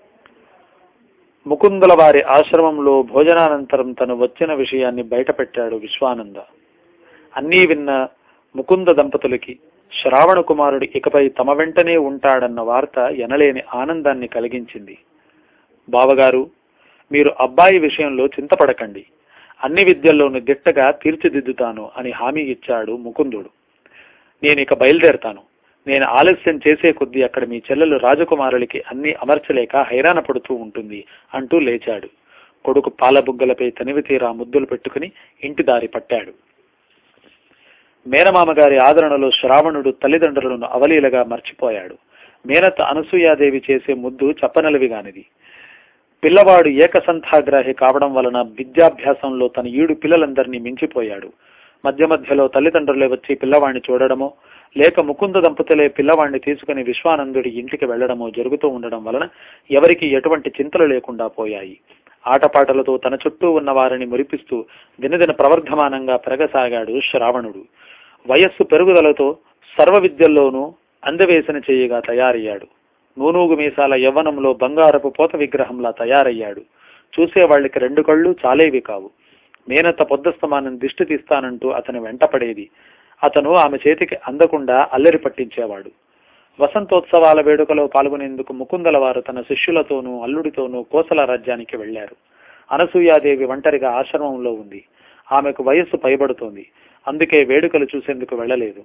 ముకుందుల వారి ఆశ్రమంలో భోజనానంతరం తను వచ్చిన విషయాన్ని బయటపెట్టాడు విశ్వానంద అన్నీ విన్న ముకుంద దంపతులకి శ్రావణ కుమారుడు ఇకపై తమ వెంటనే ఉంటాడన్న వార్త ఎనలేని ఆనందాన్ని కలిగించింది బావగారు మీరు అబ్బాయి విషయంలో చింతపడకండి అన్ని విద్యల్లోనూ దిట్టగా తీర్చిదిద్దుతాను అని హామీ ఇచ్చాడు ముకుందుడు నేను ఇక బయలుదేరతాను నేను ఆలస్యం చేసే కొద్దీ అక్కడ మీ చెల్లెలు రాజకుమారులకి అన్ని అమర్చలేక హైరాణ పడుతూ ఉంటుంది అంటూ లేచాడు కొడుకు పాలబుగ్గలపై తనివి తీరా ముద్దులు పెట్టుకుని ఇంటి దారి పట్టాడు మేనమామ గారి ఆదరణలో శ్రావణుడు తల్లిదండ్రులను అవలీలగా మర్చిపోయాడు మేనత్త అనసూయాదేవి చేసే ముద్దు చెప్పనలవిగానిది పిల్లవాడు ఏకసంథాగ్రాహి కావడం వలన విద్యాభ్యాసంలో తన ఈడు పిల్లలందరినీ మించిపోయాడు మధ్య మధ్యలో తల్లిదండ్రులే వచ్చి పిల్లవాడిని చూడడమో లేక ముకుంద దంపతులే పిల్లవాడిని తీసుకుని విశ్వానందుడి ఇంటికి వెళ్లడమో జరుగుతూ ఉండడం వలన ఎవరికి ఎటువంటి చింతలు లేకుండా పోయాయి ఆటపాటలతో తన చుట్టూ ఉన్న వారిని మురిపిస్తూ దినదిన ప్రవర్ధమానంగా పెరగసాగాడు శ్రావణుడు వయస్సు పెరుగుదలతో సర్వ విద్యల్లోనూ అందవేసిన చేయగా తయారయ్యాడు నూనూగు మీసాల యవ్వనంలో బంగారపు పోత విగ్రహంలా తయారయ్యాడు చూసే వాళ్ళకి రెండు కళ్ళు చాలేవి కావు మేనత్త పొద్దస్తమానం దిష్టి తీస్తానంటూ అతని వెంటపడేది అతను ఆమె చేతికి అందకుండా అల్లరి పట్టించేవాడు వసంతోత్సవాల వేడుకలో పాల్గొనేందుకు ముకుందల వారు తన శిష్యులతోనూ అల్లుడితోనూ కోసల రాజ్యానికి వెళ్లారు అనసూయాదేవి ఒంటరిగా ఆశ్రమంలో ఉంది ఆమెకు వయస్సు పైబడుతోంది అందుకే వేడుకలు చూసేందుకు వెళ్ళలేదు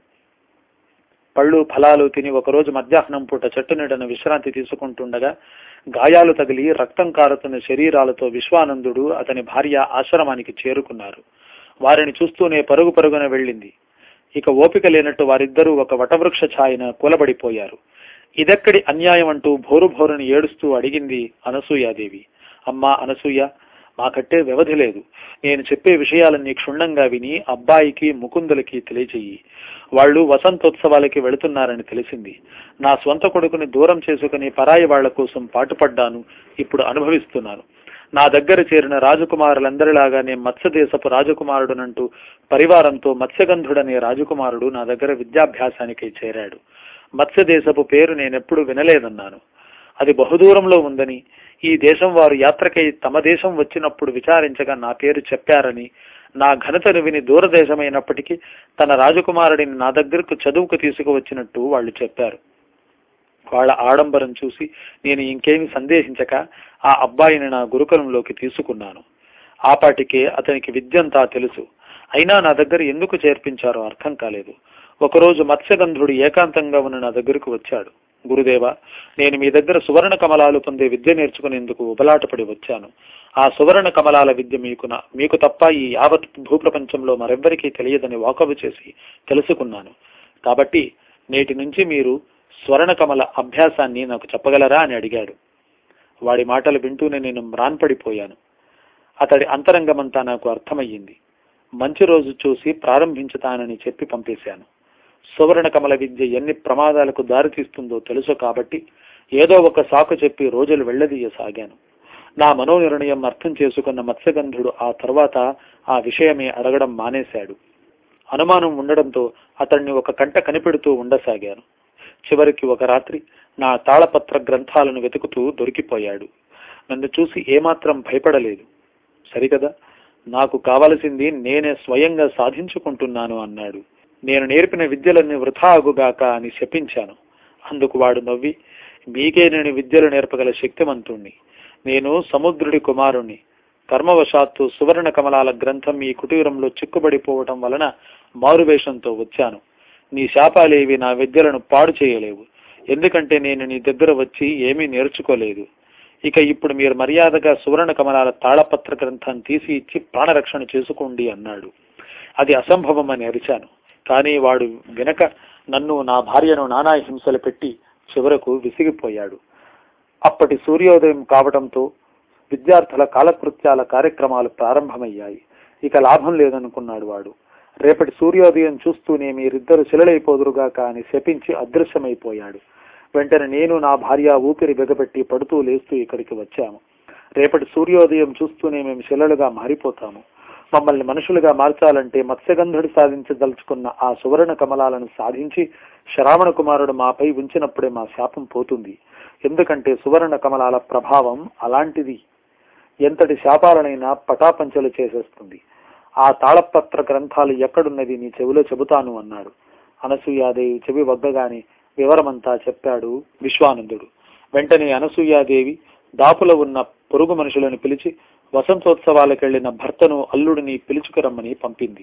పళ్ళు ఫలాలు తిని ఒకరోజు మధ్యాహ్నం పూట చెట్టు నీడను విశ్రాంతి తీసుకుంటుండగా గాయాలు తగిలి రక్తం కారుతున్న శరీరాలతో విశ్వానందుడు అతని భార్య ఆశ్రమానికి చేరుకున్నారు వారిని చూస్తూనే పరుగు పరుగున వెళ్ళింది ఇక ఓపిక లేనట్టు వారిద్దరూ ఒక వటవృక్ష ఛాయన కూలబడిపోయారు ఇదెక్కడి అన్యాయం అంటూ భోరు భోరుని ఏడుస్తూ అడిగింది అనసూయాదేవి అమ్మా అనసూయ మాకట్టే వ్యవధి లేదు నేను చెప్పే విషయాలన్నీ క్షుణ్ణంగా విని అబ్బాయికి ముకుందులకి తెలియచెయ్యి వాళ్ళు వసంతోత్సవాలకి వెళుతున్నారని తెలిసింది నా స్వంత కొడుకుని దూరం చేసుకుని పరాయి వాళ్ల కోసం పాటుపడ్డాను ఇప్పుడు అనుభవిస్తున్నాను నా దగ్గర చేరిన రాజకుమారులందరిలాగానే మత్స్యదేశపు రాజకుమారుడునంటూ పరివారంతో మత్స్యగంధుడనే రాజకుమారుడు నా దగ్గర విద్యాభ్యాసానికి చేరాడు మత్స్యదేశపు పేరు నేనెప్పుడు వినలేదన్నాను అది బహుదూరంలో ఉందని ఈ దేశం వారు యాత్రకై తమ దేశం వచ్చినప్పుడు విచారించగా నా పేరు చెప్పారని నా ఘనతను విని దూరదేశమైనప్పటికీ తన రాజకుమారుడిని నా దగ్గరకు చదువుకు తీసుకువచ్చినట్టు వాళ్ళు చెప్పారు వాళ్ళ ఆడంబరం చూసి నేను ఇంకేమి సందేహించక ఆ అబ్బాయిని నా గురుకులంలోకి తీసుకున్నాను ఆపాటికే అతనికి విద్యంతా తెలుసు అయినా నా దగ్గర ఎందుకు చేర్పించారో అర్థం కాలేదు ఒకరోజు మత్స్యగంధుడు ఏకాంతంగా ఉన్న నా దగ్గరకు వచ్చాడు గురుదేవ నేను మీ దగ్గర సువర్ణ కమలాలు పొందే విద్య నేర్చుకునేందుకు ఉబలాటపడి వచ్చాను ఆ సువర్ణ కమలాల విద్య మీకు నా- మీకు తప్ప ఈ యావత్ భూప్రపంచంలో మరెవ్వరికీ తెలియదని వాకబు చేసి తెలుసుకున్నాను కాబట్టి నేటి నుంచి మీరు స్వర్ణ కమల అభ్యాసాన్ని నాకు చెప్పగలరా అని అడిగాడు వాడి మాటలు వింటూనే నేను మ్రాన్పడిపోయాను అతడి అంతరంగమంతా నాకు అర్థమయ్యింది మంచి రోజు చూసి ప్రారంభించుతానని చెప్పి పంపేశాను సువర్ణ కమల విద్య ఎన్ని ప్రమాదాలకు దారితీస్తుందో తెలుసు కాబట్టి ఏదో ఒక సాకు చెప్పి రోజులు వెళ్ళదీయసాగాను నా మనోనిర్ణయం అర్థం చేసుకున్న మత్స్యగంధుడు ఆ తర్వాత ఆ విషయమే అడగడం మానేశాడు అనుమానం ఉండడంతో అతన్ని ఒక కంట కనిపెడుతూ ఉండసాగాను చివరికి ఒక రాత్రి నా తాళపత్ర గ్రంథాలను వెతుకుతూ దొరికిపోయాడు నన్ను చూసి ఏమాత్రం భయపడలేదు సరికదా నాకు కావలసింది నేనే స్వయంగా సాధించుకుంటున్నాను అన్నాడు నేను నేర్పిన విద్యలన్నీ వృథా అగుగాక అని శపించాను అందుకు వాడు నవ్వి మీకే నేను విద్యలు నేర్పగల శక్తిమంతుణ్ణి నేను సముద్రుడి కుమారుణ్ణి కర్మవశాత్తు సువర్ణ కమలాల గ్రంథం ఈ కుటీరంలో చిక్కుబడిపోవటం వలన మారువేషంతో వచ్చాను నీ శాపాలేవి నా విద్యలను పాడు చేయలేవు ఎందుకంటే నేను నీ దగ్గర వచ్చి ఏమీ నేర్చుకోలేదు ఇక ఇప్పుడు మీరు మర్యాదగా సువర్ణ కమలాల తాళపత్ర గ్రంథాన్ని తీసి ఇచ్చి ప్రాణరక్షణ చేసుకోండి అన్నాడు అది అసంభవం అని అరిచాను కానీ వాడు వినక నన్ను నా భార్యను నానా హింసలు పెట్టి చివరకు విసిగిపోయాడు అప్పటి సూర్యోదయం కావడంతో విద్యార్థుల కాలకృత్యాల కార్యక్రమాలు ప్రారంభమయ్యాయి ఇక లాభం లేదనుకున్నాడు వాడు రేపటి సూర్యోదయం చూస్తూనే మీరిద్దరు శిలలైపోదురుగాక అని శపించి అదృశ్యమైపోయాడు వెంటనే నేను నా భార్య ఊపిరి బిగపెట్టి పడుతూ లేస్తూ ఇక్కడికి వచ్చాము రేపటి సూర్యోదయం చూస్తూనే మేము శిలలుగా మారిపోతాము మమ్మల్ని మనుషులుగా మార్చాలంటే మత్స్యగంధుడు సాధించదలుచుకున్న ఆ సువర్ణ కమలాలను సాధించి శ్రావణ కుమారుడు మాపై ఉంచినప్పుడే మా శాపం పోతుంది ఎందుకంటే సువర్ణ కమలాల ప్రభావం అలాంటిది ఎంతటి శాపాలనైనా పటాపంచలు చేసేస్తుంది ఆ తాళపత్ర గ్రంథాలు ఎక్కడున్నది నీ చెవిలో చెబుతాను అన్నాడు అనసూయాదేవి చెవి వగ్గగానే వివరమంతా చెప్పాడు విశ్వానందుడు వెంటనే అనసూయాదేవి దాపులో ఉన్న పొరుగు మనుషులను పిలిచి వసంతోత్సవాలకెళ్లిన భర్తను అల్లుడిని పిలుచుకురమ్మని పంపింది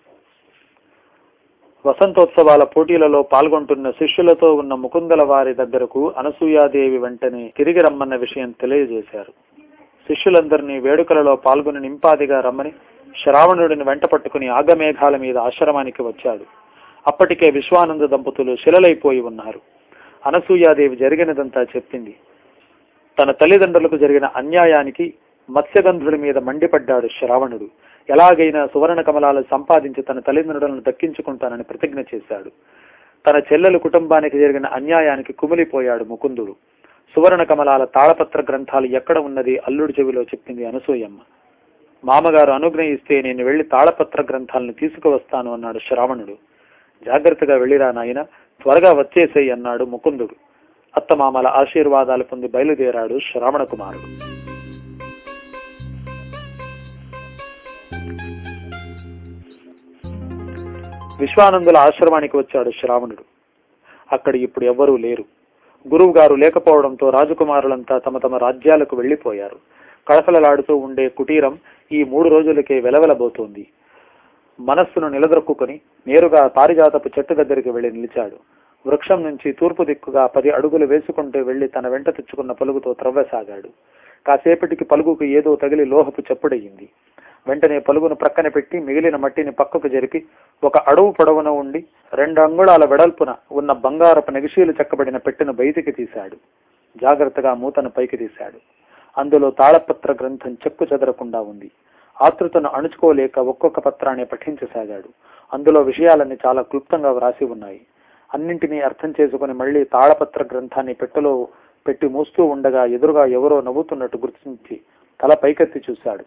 వసంతోత్సవాల పోటీలలో పాల్గొంటున్న శిష్యులతో ఉన్న ముకుందల వారి దగ్గరకు అనసూయాదేవి వెంటనే తిరిగి రమ్మన్న విషయం తెలియజేశారు శిష్యులందరినీ వేడుకలలో పాల్గొని నింపాదిగా రమ్మని శ్రావణుడిని వెంట పట్టుకుని ఆగమేఘాల మీద ఆశ్రమానికి వచ్చాడు అప్పటికే విశ్వానంద దంపతులు శిలలైపోయి ఉన్నారు అనసూయాదేవి జరిగినదంతా చెప్పింది తన తల్లిదండ్రులకు జరిగిన అన్యాయానికి మత్స్యగంధుడి మీద మండిపడ్డాడు శ్రావణుడు ఎలాగైనా సువర్ణ కమలాలు సంపాదించి తన తల్లిదండ్రులను దక్కించుకుంటానని ప్రతిజ్ఞ చేశాడు తన చెల్లెలు కుటుంబానికి జరిగిన అన్యాయానికి కుమిలిపోయాడు ముకుందుడు సువర్ణ కమలాల తాళపత్ర గ్రంథాలు ఎక్కడ ఉన్నది అల్లుడి చెవిలో చెప్పింది అనసూయమ్మ మామగారు అనుగ్రహిస్తే నేను వెళ్లి తాళపత్ర గ్రంథాలను తీసుకువస్తాను అన్నాడు శ్రావణుడు జాగ్రత్తగా వెళ్ళిరా నాయన త్వరగా వచ్చేసేయి అన్నాడు ముకుందుడు అత్తమామల ఆశీర్వాదాలు పొంది బయలుదేరాడు శ్రావణ కుమారుడు విశ్వానందుల ఆశ్రమానికి వచ్చాడు శ్రావణుడు అక్కడ ఇప్పుడు ఎవ్వరూ లేరు గురువు గారు లేకపోవడంతో రాజకుమారులంతా తమ తమ రాజ్యాలకు వెళ్లిపోయారు కళకళలాడుతూ ఉండే కుటీరం ఈ మూడు రోజులకే వెలవెలబోతోంది మనస్సును నిలదొక్కుని నేరుగా పారిజాతపు చెట్టు దగ్గరికి వెళ్లి నిలిచాడు వృక్షం నుంచి తూర్పు దిక్కుగా పది అడుగులు వేసుకుంటూ వెళ్లి తన వెంట తెచ్చుకున్న పలుగుతో త్రవ్వసాగాడు కాసేపటికి పలుగుకు ఏదో తగిలి లోహపు చెప్పుడయ్యింది వెంటనే పలుగును ప్రక్కన పెట్టి మిగిలిన మట్టిని పక్కకు జరిపి ఒక అడుగు పొడవున ఉండి రెండు అంగుళాల వెడల్పున ఉన్న బంగారపు నెగిషీలు చెక్కబడిన పెట్టెను బయటికి తీశాడు జాగ్రత్తగా మూతను పైకి తీశాడు అందులో తాళపత్ర గ్రంథం చెక్కు చెదరకుండా ఉంది ఆతృతను అణుచుకోలేక ఒక్కొక్క పత్రాన్ని పఠించసాగాడు అందులో విషయాలన్నీ చాలా క్లుప్తంగా వ్రాసి ఉన్నాయి అన్నింటినీ అర్థం చేసుకుని మళ్ళీ తాళపత్ర గ్రంథాన్ని పెట్టెలో పెట్టి మూస్తూ ఉండగా ఎదురుగా ఎవరో నవ్వుతున్నట్టు గుర్తించి తల పైకెత్తి చూశాడు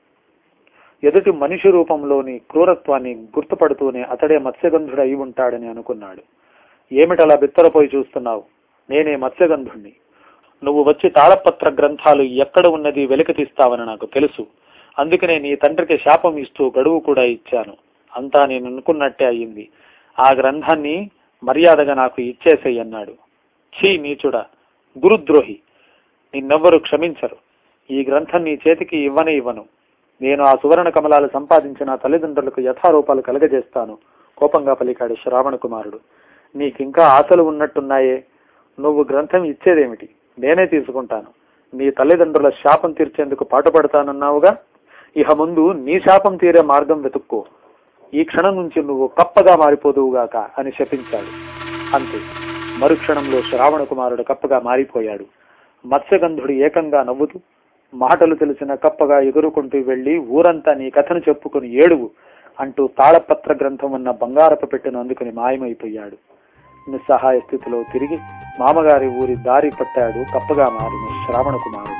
ఎదుటి మనిషి రూపంలోని క్రూరత్వాన్ని గుర్తుపడుతూనే అతడే మత్స్యగంధుడు అయి ఉంటాడని అనుకున్నాడు ఏమిటలా బిత్తరపోయి చూస్తున్నావు నేనే మత్స్యగంధుణ్ణి నువ్వు వచ్చి తాళపత్ర గ్రంథాలు ఎక్కడ ఉన్నది వెలికి తీస్తావని నాకు తెలుసు అందుకనే నీ తండ్రికి శాపం ఇస్తూ గడువు కూడా ఇచ్చాను అంతా నేను అనుకున్నట్టే అయ్యింది ఆ గ్రంథాన్ని మర్యాదగా నాకు ఇచ్చేసేయి అన్నాడు ఛీ నీచుడా గురుద్రోహి నిన్నెవ్వరు క్షమించరు ఈ గ్రంథం నీ చేతికి ఇవ్వనే ఇవ్వను నేను ఆ సువర్ణ కమలాలు సంపాదించిన తల్లిదండ్రులకు యథారూపాలు కలగజేస్తాను కోపంగా పలికాడు శ్రావణ కుమారుడు నీకింకా ఆశలు ఉన్నట్టున్నాయే నువ్వు గ్రంథం ఇచ్చేదేమిటి నేనే తీసుకుంటాను నీ తల్లిదండ్రుల శాపం తీర్చేందుకు పాటుపడతానన్నావుగా ఇహ ముందు నీ శాపం తీరే మార్గం వెతుక్కో ఈ క్షణం నుంచి నువ్వు కప్పగా మారిపోదువుగాక అని శపించాడు అంతే మరుక్షణంలో శ్రావణ కుమారుడు కప్పగా మారిపోయాడు మత్స్యగంధుడు ఏకంగా నవ్వుతూ మాటలు తెలిసిన కప్పగా ఎగురుకుంటూ వెళ్లి ఊరంతా నీ కథను చెప్పుకుని ఏడువు అంటూ తాళపత్ర గ్రంథం ఉన్న బంగారపు పెట్టెను అందుకుని మాయమైపోయాడు నిస్సహాయ స్థితిలో తిరిగి మామగారి ఊరి దారి పట్టాడు కప్పగా మారిన శ్రావణ కుమారుడు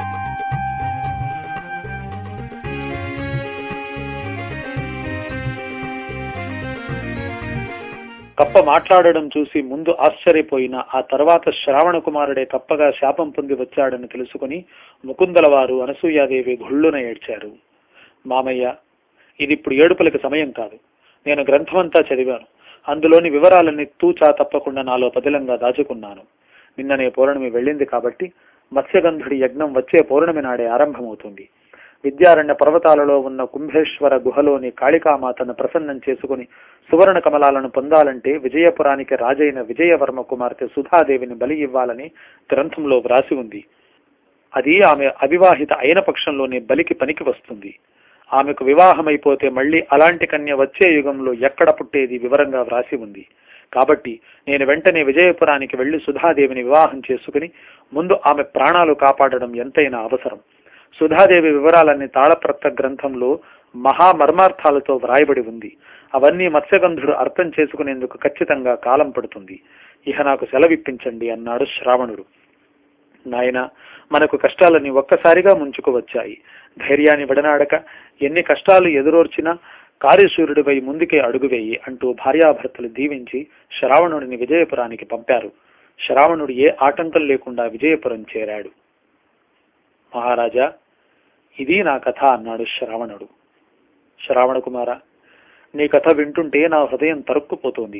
కప్ప మాట్లాడడం చూసి ముందు ఆశ్చర్యపోయిన ఆ తర్వాత శ్రావణ కుమారుడే కప్పగా శాపం పొంది వచ్చాడని తెలుసుకుని ముకుందల వారు అనసూయాదేవి గుళ్ళున ఏడ్చారు మామయ్య ఇది ఇప్పుడు ఏడుపులకి సమయం కాదు నేను గ్రంథమంతా చదివాను అందులోని వివరాలన్నీ తూచా తప్పకుండా నాలో పదిలంగా దాచుకున్నాను నిన్ననే పౌర్ణమి వెళ్ళింది కాబట్టి మత్స్యగంధుడి యజ్ఞం వచ్చే పౌర్ణమి నాడే ఆరంభమవుతుంది విద్యారణ్య పర్వతాలలో ఉన్న కుంభేశ్వర గుహలోని కాళికామాతను ప్రసన్నం చేసుకుని సువర్ణ కమలాలను పొందాలంటే విజయపురానికి రాజైన విజయవర్మ కుమార్తె సుధాదేవిని బలి ఇవ్వాలని గ్రంథంలో వ్రాసి ఉంది అది ఆమె అవివాహిత అయిన పక్షంలోనే బలికి పనికి వస్తుంది ఆమెకు వివాహమైపోతే మళ్ళీ అలాంటి కన్య వచ్చే యుగంలో ఎక్కడ పుట్టేది వివరంగా వ్రాసి ఉంది కాబట్టి నేను వెంటనే విజయపురానికి వెళ్లి సుధాదేవిని వివాహం చేసుకుని ముందు ఆమె ప్రాణాలు కాపాడడం ఎంతైనా అవసరం సుధాదేవి వివరాలన్నీ తాళప్రత్త గ్రంథంలో మహామర్మార్థాలతో వ్రాయబడి ఉంది అవన్నీ మత్స్యగంధుడు అర్థం చేసుకునేందుకు ఖచ్చితంగా కాలం పడుతుంది ఇహ నాకు సెలవిప్పించండి అన్నాడు శ్రావణుడు నాయన మనకు కష్టాలని ఒక్కసారిగా ముంచుకు వచ్చాయి ధైర్యాన్ని విడనాడక ఎన్ని కష్టాలు ఎదురోర్చినా కార్యశూరుడిపై ముందుకే అడుగువేయి అంటూ భార్యాభర్తలు దీవించి శ్రావణుడిని విజయపురానికి పంపారు శ్రావణుడు ఏ ఆటంకం లేకుండా విజయపురం చేరాడు మహారాజా ఇది నా కథ అన్నాడు శ్రావణుడు శ్రావణ కుమార నీ కథ వింటుంటే నా హృదయం తరుక్కుపోతోంది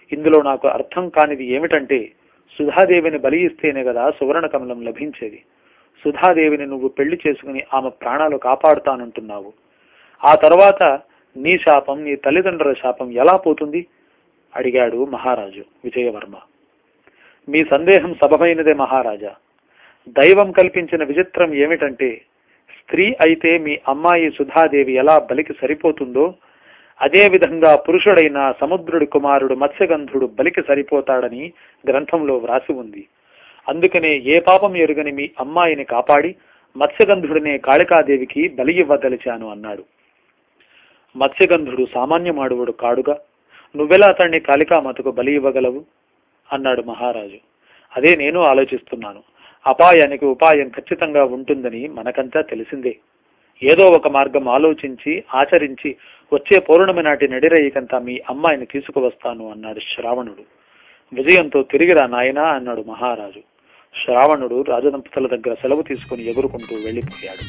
ఇందులో నాకు అర్థం కానిది ఏమిటంటే సుధాదేవిని బలి ఇస్తేనే కదా సువర్ణ కమలం లభించేది సుధాదేవిని నువ్వు పెళ్లి చేసుకుని ఆమె ప్రాణాలు కాపాడుతానంటున్నావు ఆ తర్వాత నీ శాపం నీ తల్లిదండ్రుల శాపం ఎలా పోతుంది అడిగాడు మహారాజు విజయవర్మ మీ సందేహం సబమైనదే మహారాజా దైవం కల్పించిన విచిత్రం ఏమిటంటే స్త్రీ అయితే మీ అమ్మాయి సుధాదేవి ఎలా బలికి సరిపోతుందో అదే విధంగా పురుషుడైన సముద్రుడి కుమారుడు మత్స్యగంధుడు బలికి సరిపోతాడని గ్రంథంలో వ్రాసి ఉంది అందుకనే ఏ పాపం ఎరుగని మీ అమ్మాయిని కాపాడి మత్స్యగంధుడినే కాళికాదేవికి బలి ఇవ్వదలిచాను అన్నాడు మత్స్యగంధుడు సామాన్యమాడువుడు కాడుగా నువ్వెలా అతన్ని కాళికామాతకు బలి ఇవ్వగలవు అన్నాడు మహారాజు అదే నేను ఆలోచిస్తున్నాను అపాయానికి ఉపాయం ఖచ్చితంగా ఉంటుందని మనకంతా తెలిసిందే ఏదో ఒక మార్గం ఆలోచించి ఆచరించి వచ్చే పౌర్ణమి నాటి నడిరయ్యకంతా మీ అమ్మాయిని తీసుకువస్తాను అన్నాడు శ్రావణుడు విజయంతో తిరిగిరా నాయనా అన్నాడు మహారాజు శ్రావణుడు రాజదంపతుల దగ్గర సెలవు తీసుకుని ఎగురుకుంటూ వెళ్లిపోయాడు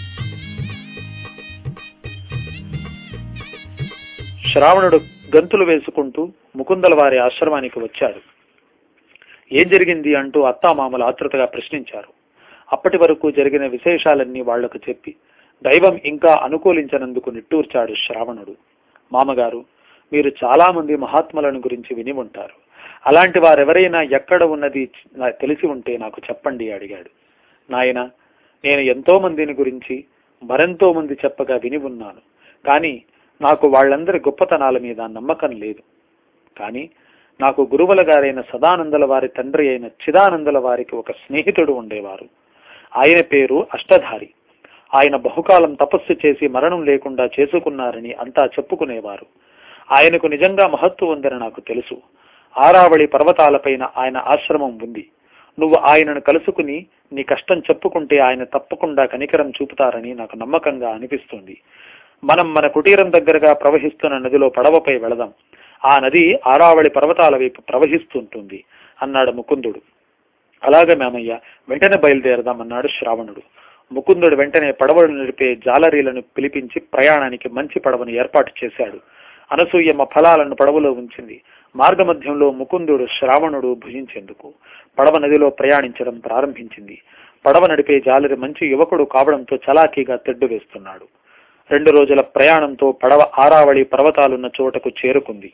శ్రావణుడు గంతులు వేసుకుంటూ ముకుందల వారి ఆశ్రమానికి వచ్చాడు ఏం జరిగింది అంటూ అత్తామామలు ఆతృతగా ప్రశ్నించారు అప్పటి వరకు జరిగిన విశేషాలన్నీ వాళ్లకు చెప్పి దైవం ఇంకా అనుకూలించనందుకు నిట్టూర్చాడు శ్రావణుడు మామగారు మీరు చాలా మంది మహాత్ములను గురించి విని ఉంటారు అలాంటి వారెవరైనా ఎక్కడ ఉన్నది నా- తెలిసి ఉంటే నాకు చెప్పండి అడిగాడు నాయన నేను ఎంతో మందిని గురించి మరెంతో మంది చెప్పగా విని ఉన్నాను కానీ నాకు వాళ్ళందరి గొప్పతనాల మీద నమ్మకం లేదు కానీ నాకు గురువుల గారైన సదానందల వారి తండ్రి అయిన చిదానందల వారికి ఒక స్నేహితుడు ఉండేవారు ఆయన పేరు అష్టధారి ఆయన బహుకాలం తపస్సు చేసి మరణం లేకుండా చేసుకున్నారని అంతా చెప్పుకునేవారు ఆయనకు నిజంగా మహత్వం ఉందని నాకు తెలుసు ఆరావళి పర్వతాలపైన ఆయన ఆశ్రమం ఉంది నువ్వు ఆయనను కలుసుకుని నీ కష్టం చెప్పుకుంటే ఆయన తప్పకుండా కనికరం చూపుతారని నాకు నమ్మకంగా అనిపిస్తుంది మనం మన కుటీరం దగ్గరగా ప్రవహిస్తున్న నదిలో పడవపై వెళదాం ఆ నది ఆరావళి పర్వతాల వైపు ప్రవహిస్తుంటుంది అన్నాడు ముకుందుడు అలాగే మేమయ్య వెంటనే బయలుదేరదామన్నాడు శ్రావణుడు ముకుందుడు వెంటనే పడవలు నిలిపే జాలరీలను పిలిపించి ప్రయాణానికి మంచి పడవను ఏర్పాటు చేశాడు అనసూయమ్మ ఫలాలను పడవలో ఉంచింది మార్గమధ్యంలో ముకుందుడు శ్రావణుడు భుజించేందుకు పడవ నదిలో ప్రయాణించడం ప్రారంభించింది పడవ నడిపే జాలరి మంచి యువకుడు కావడంతో చలాకీగా తెడ్డు వేస్తున్నాడు రెండు రోజుల ప్రయాణంతో పడవ ఆరావళి పర్వతాలున్న చోటకు చేరుకుంది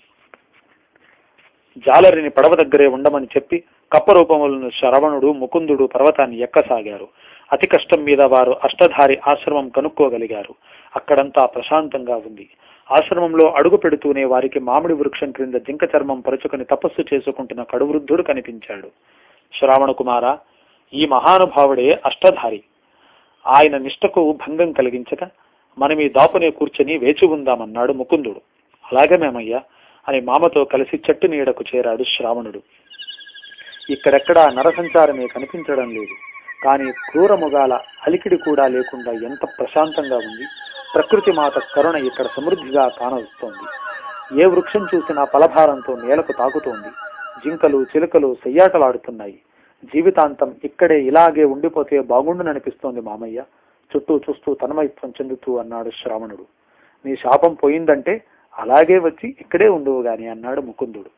జాలరిని పడవ దగ్గరే ఉండమని చెప్పి కప్ప రూపములను శ్రవణుడు ముకుందుడు పర్వతాన్ని ఎక్కసాగారు అతి కష్టం మీద వారు అష్టధారి ఆశ్రమం కనుక్కోగలిగారు అక్కడంతా ప్రశాంతంగా ఉంది ఆశ్రమంలో అడుగు పెడుతూనే వారికి మామిడి వృక్షం క్రింద జింక చర్మం పరుచుకుని తపస్సు చేసుకుంటున్న కడువృద్ధుడు కనిపించాడు శ్రావణ కుమార ఈ మహానుభావుడే అష్టధారి ఆయన నిష్టకు భంగం కలిగించక మనం ఈ దాపునే కూర్చొని వేచి ఉందామన్నాడు ముకుందుడు అలాగే మేమయ్యా అని మామతో కలిసి చెట్టు నీడకు చేరాడు శ్రావణుడు ఇక్కడెక్కడా నరసంచారమే కనిపించడం లేదు కానీ క్రూరముగాల అలికిడి కూడా లేకుండా ఎంత ప్రశాంతంగా ఉంది ప్రకృతి మాత కరుణ ఇక్కడ సమృద్ధిగా కానవస్తోంది ఏ వృక్షం చూసినా ఫలభారంతో నేలకు తాకుతోంది జింకలు చిలుకలు సెయ్యాటలాడుతున్నాయి జీవితాంతం ఇక్కడే ఇలాగే ఉండిపోతే బాగుండుననిపిస్తోంది మామయ్య చుట్టూ చూస్తూ తన్మయత్వం చెందుతూ అన్నాడు శ్రావణుడు నీ శాపం పోయిందంటే అలాగే వచ్చి ఇక్కడే ఉండువు గాని అన్నాడు ముకుందుడు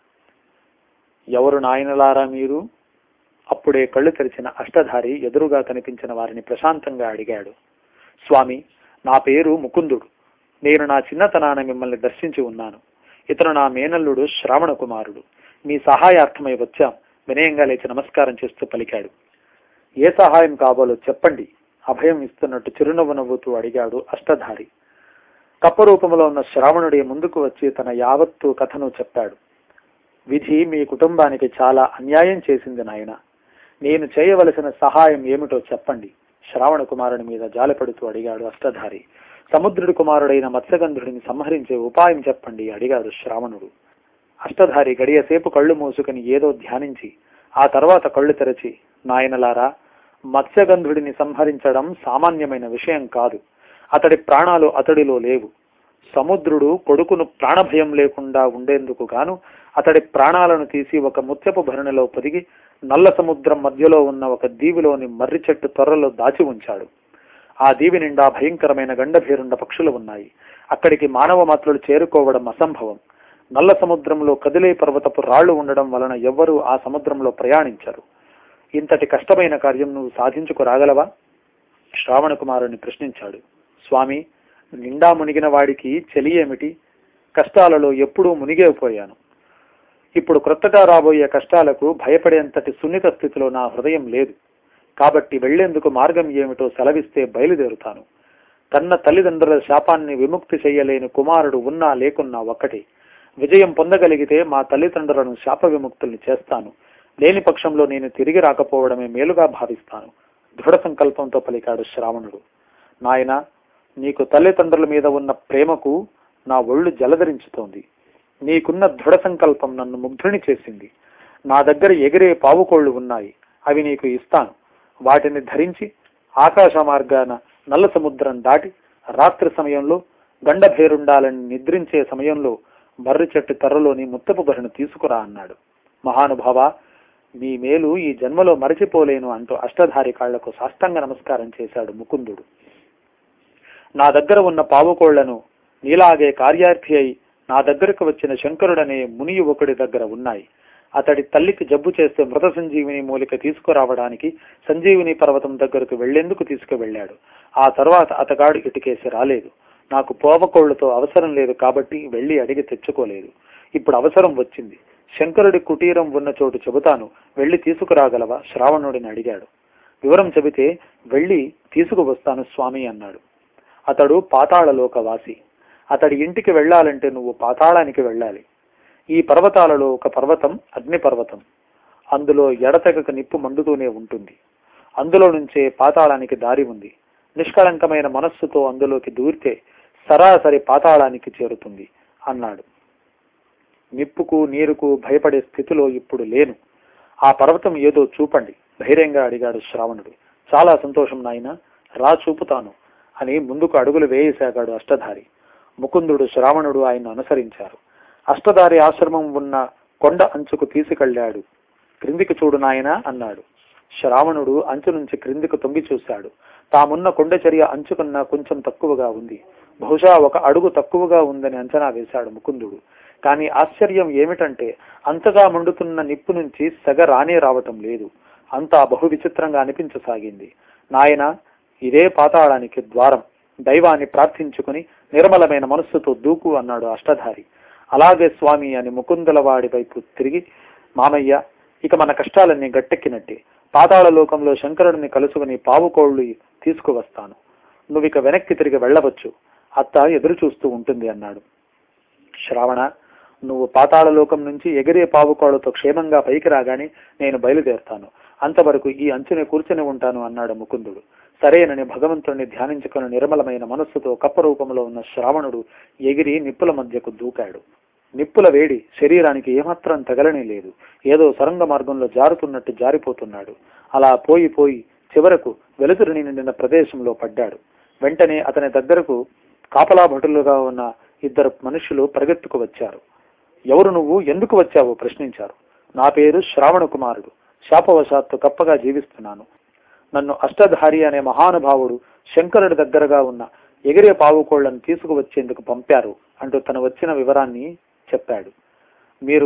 ఎవరు నాయనలారా మీరు అప్పుడే కళ్ళు తెరిచిన అష్టధారి ఎదురుగా కనిపించిన వారిని ప్రశాంతంగా అడిగాడు స్వామి నా పేరు ముకుందుడు నేను నా చిన్నతనాన మిమ్మల్ని దర్శించి ఉన్నాను ఇతను నా మేనల్లుడు శ్రావణ కుమారుడు మీ సహాయార్థమై వచ్చాం వినయంగా లేచి నమస్కారం చేస్తూ పలికాడు ఏ సహాయం కావాలో చెప్పండి అభయం ఇస్తున్నట్టు చిరునవ్వు నవ్వుతూ అడిగాడు అష్టధారి కప్ప రూపంలో ఉన్న శ్రావణుడి ముందుకు వచ్చి తన యావత్తు కథను చెప్పాడు విధి మీ కుటుంబానికి చాలా అన్యాయం చేసింది నాయన నేను చేయవలసిన సహాయం ఏమిటో చెప్పండి శ్రావణ కుమారుని మీద జాలిపడుతూ అడిగాడు అష్టధారి సముద్రుడి కుమారుడైన మత్స్యగంధుడిని సంహరించే ఉపాయం చెప్పండి అడిగాడు శ్రావణుడు అష్టధారి గడియసేపు కళ్ళు మూసుకుని ఏదో ధ్యానించి ఆ తర్వాత కళ్ళు తెరచి నాయనలారా మత్స్యగంధుడిని సంహరించడం సామాన్యమైన విషయం కాదు అతడి ప్రాణాలు అతడిలో లేవు సముద్రుడు కొడుకును ప్రాణభయం లేకుండా ఉండేందుకు గాను అతడి ప్రాణాలను తీసి ఒక ముత్యపు భరణిలో పొదిగి నల్ల సముద్రం మధ్యలో ఉన్న ఒక దీవిలోని మర్రి చెట్టు త్వరలో దాచి ఉంచాడు ఆ దీవి నిండా భయంకరమైన గండభేరుండ పక్షులు ఉన్నాయి అక్కడికి మానవ మాత్రులు చేరుకోవడం అసంభవం నల్ల సముద్రంలో కదిలే పర్వతపు రాళ్లు ఉండడం వలన ఎవ్వరూ ఆ సముద్రంలో ప్రయాణించరు ఇంతటి కష్టమైన కార్యం నువ్వు సాధించుకు రాగలవా శ్రావణ కుమారుని ప్రశ్నించాడు స్వామి నిండా మునిగిన వాడికి చెలి ఏమిటి కష్టాలలో ఎప్పుడూ మునిగేపోయాను ఇప్పుడు క్రొత్తగా రాబోయే కష్టాలకు భయపడేంతటి సున్నిత స్థితిలో నా హృదయం లేదు కాబట్టి వెళ్లేందుకు మార్గం ఏమిటో సెలవిస్తే బయలుదేరుతాను కన్న తల్లిదండ్రుల శాపాన్ని విముక్తి చెయ్యలేని కుమారుడు ఉన్నా లేకున్నా ఒక్కటే విజయం పొందగలిగితే మా తల్లిదండ్రులను శాప విముక్తుల్ని చేస్తాను లేని పక్షంలో నేను తిరిగి రాకపోవడమే మేలుగా భావిస్తాను దృఢ సంకల్పంతో పలికాడు శ్రావణుడు నాయన నీకు తల్లిదండ్రుల మీద ఉన్న ప్రేమకు నా ఒళ్ళు జలధరించుతోంది నీకున్న దృఢ సంకల్పం నన్ను ముగ్ధుని చేసింది నా దగ్గర ఎగిరే పావుకోళ్లు ఉన్నాయి అవి నీకు ఇస్తాను వాటిని ధరించి ఆకాశ మార్గాన నల్ల సముద్రం దాటి రాత్రి సమయంలో గండభేరుండాలని నిద్రించే సమయంలో మర్రి చెట్టు తర్రలోని ముత్తపు బరిని తీసుకురా అన్నాడు మహానుభావ మీ మేలు ఈ జన్మలో మరచిపోలేను అంటూ అష్టధారి కాళ్లకు సాష్టంగ నమస్కారం చేశాడు ముకుందుడు నా దగ్గర ఉన్న పావుకోళ్లను నీలాగే కార్యార్థి అయి నా దగ్గరకు వచ్చిన శంకరుడనే ముని యువకుడి దగ్గర ఉన్నాయి అతడి తల్లికి జబ్బు చేస్తే మృత సంజీవిని మూలిక తీసుకురావడానికి సంజీవిని పర్వతం దగ్గరకు వెళ్లేందుకు తీసుకువెళ్ళాడు ఆ తర్వాత అతగాడు ఇటుకేసి రాలేదు నాకు పోవకోళ్లతో అవసరం లేదు కాబట్టి వెళ్లి అడిగి తెచ్చుకోలేదు ఇప్పుడు అవసరం వచ్చింది శంకరుడి కుటీరం ఉన్న చోటు చెబుతాను వెళ్లి తీసుకురాగలవా శ్రావణుడిని అడిగాడు వివరం చెబితే వెళ్లి తీసుకువస్తాను స్వామి అన్నాడు అతడు పాతాళలోక వాసి అతడి ఇంటికి వెళ్ళాలంటే నువ్వు పాతాళానికి వెళ్ళాలి ఈ పర్వతాలలో ఒక పర్వతం అగ్ని పర్వతం అందులో ఎడతెగక నిప్పు మండుతూనే ఉంటుంది అందులో నుంచే పాతాళానికి దారి ఉంది నిష్కళంకమైన మనస్సుతో అందులోకి దూరితే సరాసరి పాతాళానికి చేరుతుంది అన్నాడు నిప్పుకు నీరుకు భయపడే స్థితిలో ఇప్పుడు లేను ఆ పర్వతం ఏదో చూపండి ధైర్యంగా అడిగాడు శ్రావణుడు చాలా సంతోషం నాయన రా చూపుతాను అని ముందుకు అడుగులు వేయసాగాడు అష్టధారి ముకుందుడు శ్రావణుడు ఆయన అనుసరించారు అష్టధారి ఆశ్రమం ఉన్న కొండ అంచుకు తీసుకెళ్లాడు క్రిందికి చూడు నాయన అన్నాడు శ్రావణుడు అంచు నుంచి క్రిందికి తొంగి చూశాడు తామున్న కొండచర్య అంచుకున్న కొంచెం తక్కువగా ఉంది బహుశా ఒక అడుగు తక్కువగా ఉందని అంచనా వేశాడు ముకుందుడు కానీ ఆశ్చర్యం ఏమిటంటే అంతగా మండుతున్న నిప్పు నుంచి సెగ రానే రావటం లేదు అంతా బహు విచిత్రంగా అనిపించసాగింది నాయన ఇదే పాతాళానికి ద్వారం దైవాన్ని ప్రార్థించుకుని నిర్మలమైన మనస్సుతో దూకు అన్నాడు అష్టధారి అలాగే స్వామి అని ముకుందుల వాడి వైపు తిరిగి మామయ్య ఇక మన కష్టాలన్నీ గట్టెక్కినట్టే పాతాళ లోకంలో శంకరుడిని కలుసుకుని పావుకోళ్లు తీసుకువస్తాను నువ్వు ఇక వెనక్కి తిరిగి వెళ్ళవచ్చు అత్త ఎదురు చూస్తూ ఉంటుంది అన్నాడు శ్రావణ నువ్వు పాతాళ లోకం నుంచి ఎగిరే పావుకోళ్లతో క్షేమంగా పైకి రాగానే నేను బయలుదేరుతాను అంతవరకు ఈ అంచునే కూర్చొని ఉంటాను అన్నాడు ముకుందుడు సరేనని భగవంతుడిని ధ్యానించుకుని నిర్మలమైన మనస్సుతో కప్ప రూపంలో ఉన్న శ్రావణుడు ఎగిరి నిప్పుల మధ్యకు దూకాడు నిప్పుల వేడి శరీరానికి ఏమాత్రం తగలనే లేదు ఏదో సొరంగ మార్గంలో జారుతున్నట్టు జారిపోతున్నాడు అలా పోయి పోయి చివరకు వెలుతురుని నిండిన ప్రదేశంలో పడ్డాడు వెంటనే అతని దగ్గరకు కాపలా భటులుగా ఉన్న ఇద్దరు మనుషులు పరిగెత్తుకు వచ్చారు ఎవరు నువ్వు ఎందుకు వచ్చావు ప్రశ్నించారు నా పేరు శ్రావణ కుమారుడు శాపవశాత్తు కప్పగా జీవిస్తున్నాను నన్ను అష్టధారి అనే మహానుభావుడు శంకరుడి దగ్గరగా ఉన్న ఎగిరే పావుకోళ్లను తీసుకువచ్చేందుకు పంపారు అంటూ తను వచ్చిన వివరాన్ని చెప్పాడు మీరు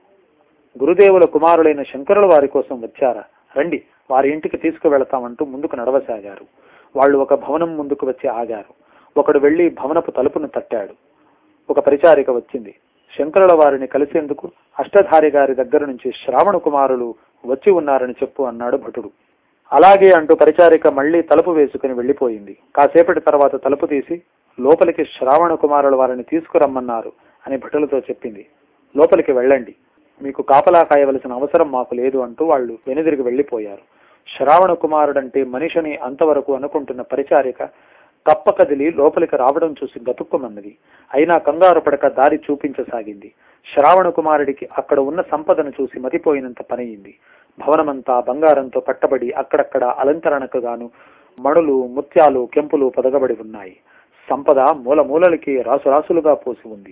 గురుదేవుల కుమారులైన శంకరుల వారి కోసం వచ్చారా రండి వారి ఇంటికి తీసుకువెళతామంటూ ముందుకు నడవసాగారు వాళ్ళు ఒక భవనం ముందుకు వచ్చి ఆగారు ఒకడు వెళ్లి భవనపు తలుపును తట్టాడు ఒక పరిచారిక వచ్చింది శంకరుల వారిని కలిసేందుకు అష్టధారి గారి దగ్గర నుంచి శ్రావణ కుమారులు వచ్చి ఉన్నారని చెప్పు అన్నాడు భటుడు అలాగే అంటూ పరిచారిక మళ్లీ తలుపు వేసుకుని వెళ్లిపోయింది కాసేపటి తర్వాత తలుపు తీసి లోపలికి శ్రావణ కుమారుల వారిని తీసుకురమ్మన్నారు అని భటులతో చెప్పింది లోపలికి వెళ్ళండి మీకు కాపలా కాయవలసిన అవసరం మాకు లేదు అంటూ వాళ్ళు వెనుదిరిగి వెళ్లిపోయారు శ్రావణ కుమారుడంటే మనిషిని అంతవరకు అనుకుంటున్న పరిచారిక కప్ప కదిలి లోపలికి రావడం చూసి గతుక్కుమన్నది అయినా కంగారు పడక దారి చూపించసాగింది శ్రావణ కుమారుడికి అక్కడ ఉన్న సంపదను చూసి మతిపోయినంత పనయింది భవనమంతా బంగారంతో కట్టబడి అక్కడక్కడ అలంకరణకు గాను మణులు ముత్యాలు కెంపులు పొదగబడి ఉన్నాయి సంపద మూల మూలలకి రాసు రాసులుగా పోసి ఉంది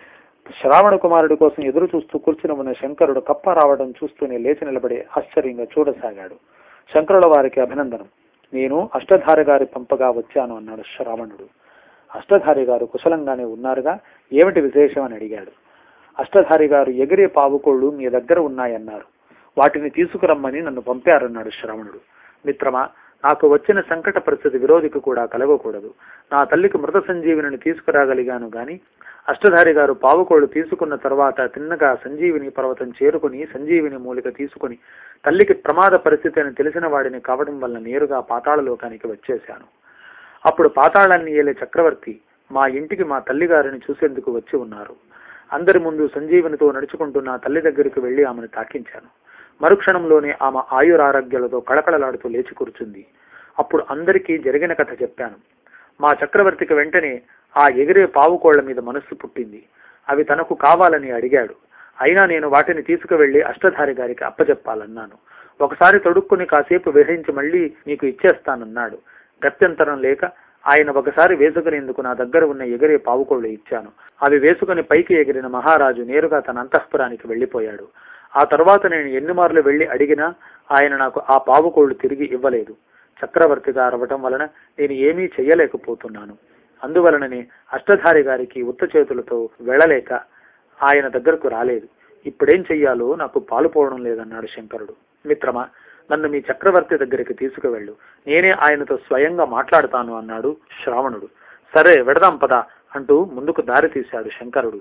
శ్రావణ కుమారుడి కోసం ఎదురు చూస్తూ కూర్చుని ఉన్న శంకరుడు కప్ప రావడం చూస్తూనే లేచి నిలబడి ఆశ్చర్యంగా చూడసాగాడు శంకరుల వారికి అభినందనం నేను అష్టధారి గారి పంపగా వచ్చాను అన్నాడు శ్రావణుడు అష్టధారి గారు కుశలంగానే ఉన్నారుగా ఏమిటి విశేషం అని అడిగాడు అష్టధారి గారు ఎగిరే పావుకోళ్లు మీ దగ్గర ఉన్నాయన్నారు వాటిని తీసుకురమ్మని నన్ను పంపారన్నాడు శ్రవణుడు మిత్రమా నాకు వచ్చిన సంకట పరిస్థితి విరోధికి కూడా కలగకూడదు నా తల్లికి మృత సంజీవిని తీసుకురాగలిగాను గాని అష్టధారి గారు పావుకోళ్లు తీసుకున్న తర్వాత తిన్నగా సంజీవిని పర్వతం చేరుకుని సంజీవిని మూలిక తీసుకుని తల్లికి ప్రమాద పరిస్థితి అని తెలిసిన వాడిని కావడం వల్ల నేరుగా పాతాళలోకానికి వచ్చేశాను అప్పుడు పాతాళాన్ని ఏలే చక్రవర్తి మా ఇంటికి మా తల్లిగారిని చూసేందుకు వచ్చి ఉన్నారు అందరి ముందు సంజీవనితో నడుచుకుంటూ నా తల్లి దగ్గరికి వెళ్లి ఆమెను తాకించాను మరుక్షణంలోనే ఆమె ఆయురారోగ్యాలతో కళకళలాడుతూ లేచి కూర్చుంది అప్పుడు అందరికీ జరిగిన కథ చెప్పాను మా చక్రవర్తికి వెంటనే ఆ ఎగిరే పావుకోళ్ల మీద మనస్సు పుట్టింది అవి తనకు కావాలని అడిగాడు అయినా నేను వాటిని తీసుకువెళ్లి అష్టధారి గారికి అప్పచెప్పాలన్నాను ఒకసారి తొడుక్కుని కాసేపు విహరించి మళ్ళీ నీకు ఇచ్చేస్తానన్నాడు గత్యంతరం లేక ఆయన ఒకసారి వేసుకునేందుకు నా దగ్గర ఉన్న ఎగిరే పావుకోళ్లు ఇచ్చాను అవి వేసుకుని పైకి ఎగిరిన మహారాజు నేరుగా తన అంతఃపురానికి వెళ్లిపోయాడు ఆ తర్వాత నేను ఎన్ని మార్లు వెళ్లి అడిగినా ఆయన నాకు ఆ పావుకోళ్లు తిరిగి ఇవ్వలేదు చక్రవర్తిగా అరవటం వలన నేను ఏమీ చెయ్యలేకపోతున్నాను అందువలననే అష్టధారి గారికి ఉత్త చేతులతో వెళ్ళలేక ఆయన దగ్గరకు రాలేదు ఇప్పుడేం చెయ్యాలో నాకు పాలుపోవడం లేదన్నాడు శంకరుడు మిత్రమా నన్ను మీ చక్రవర్తి దగ్గరికి తీసుకువెళ్ళు నేనే ఆయనతో స్వయంగా మాట్లాడతాను అన్నాడు శ్రావణుడు సరే వెడదాం పద అంటూ ముందుకు దారి తీశాడు శంకరుడు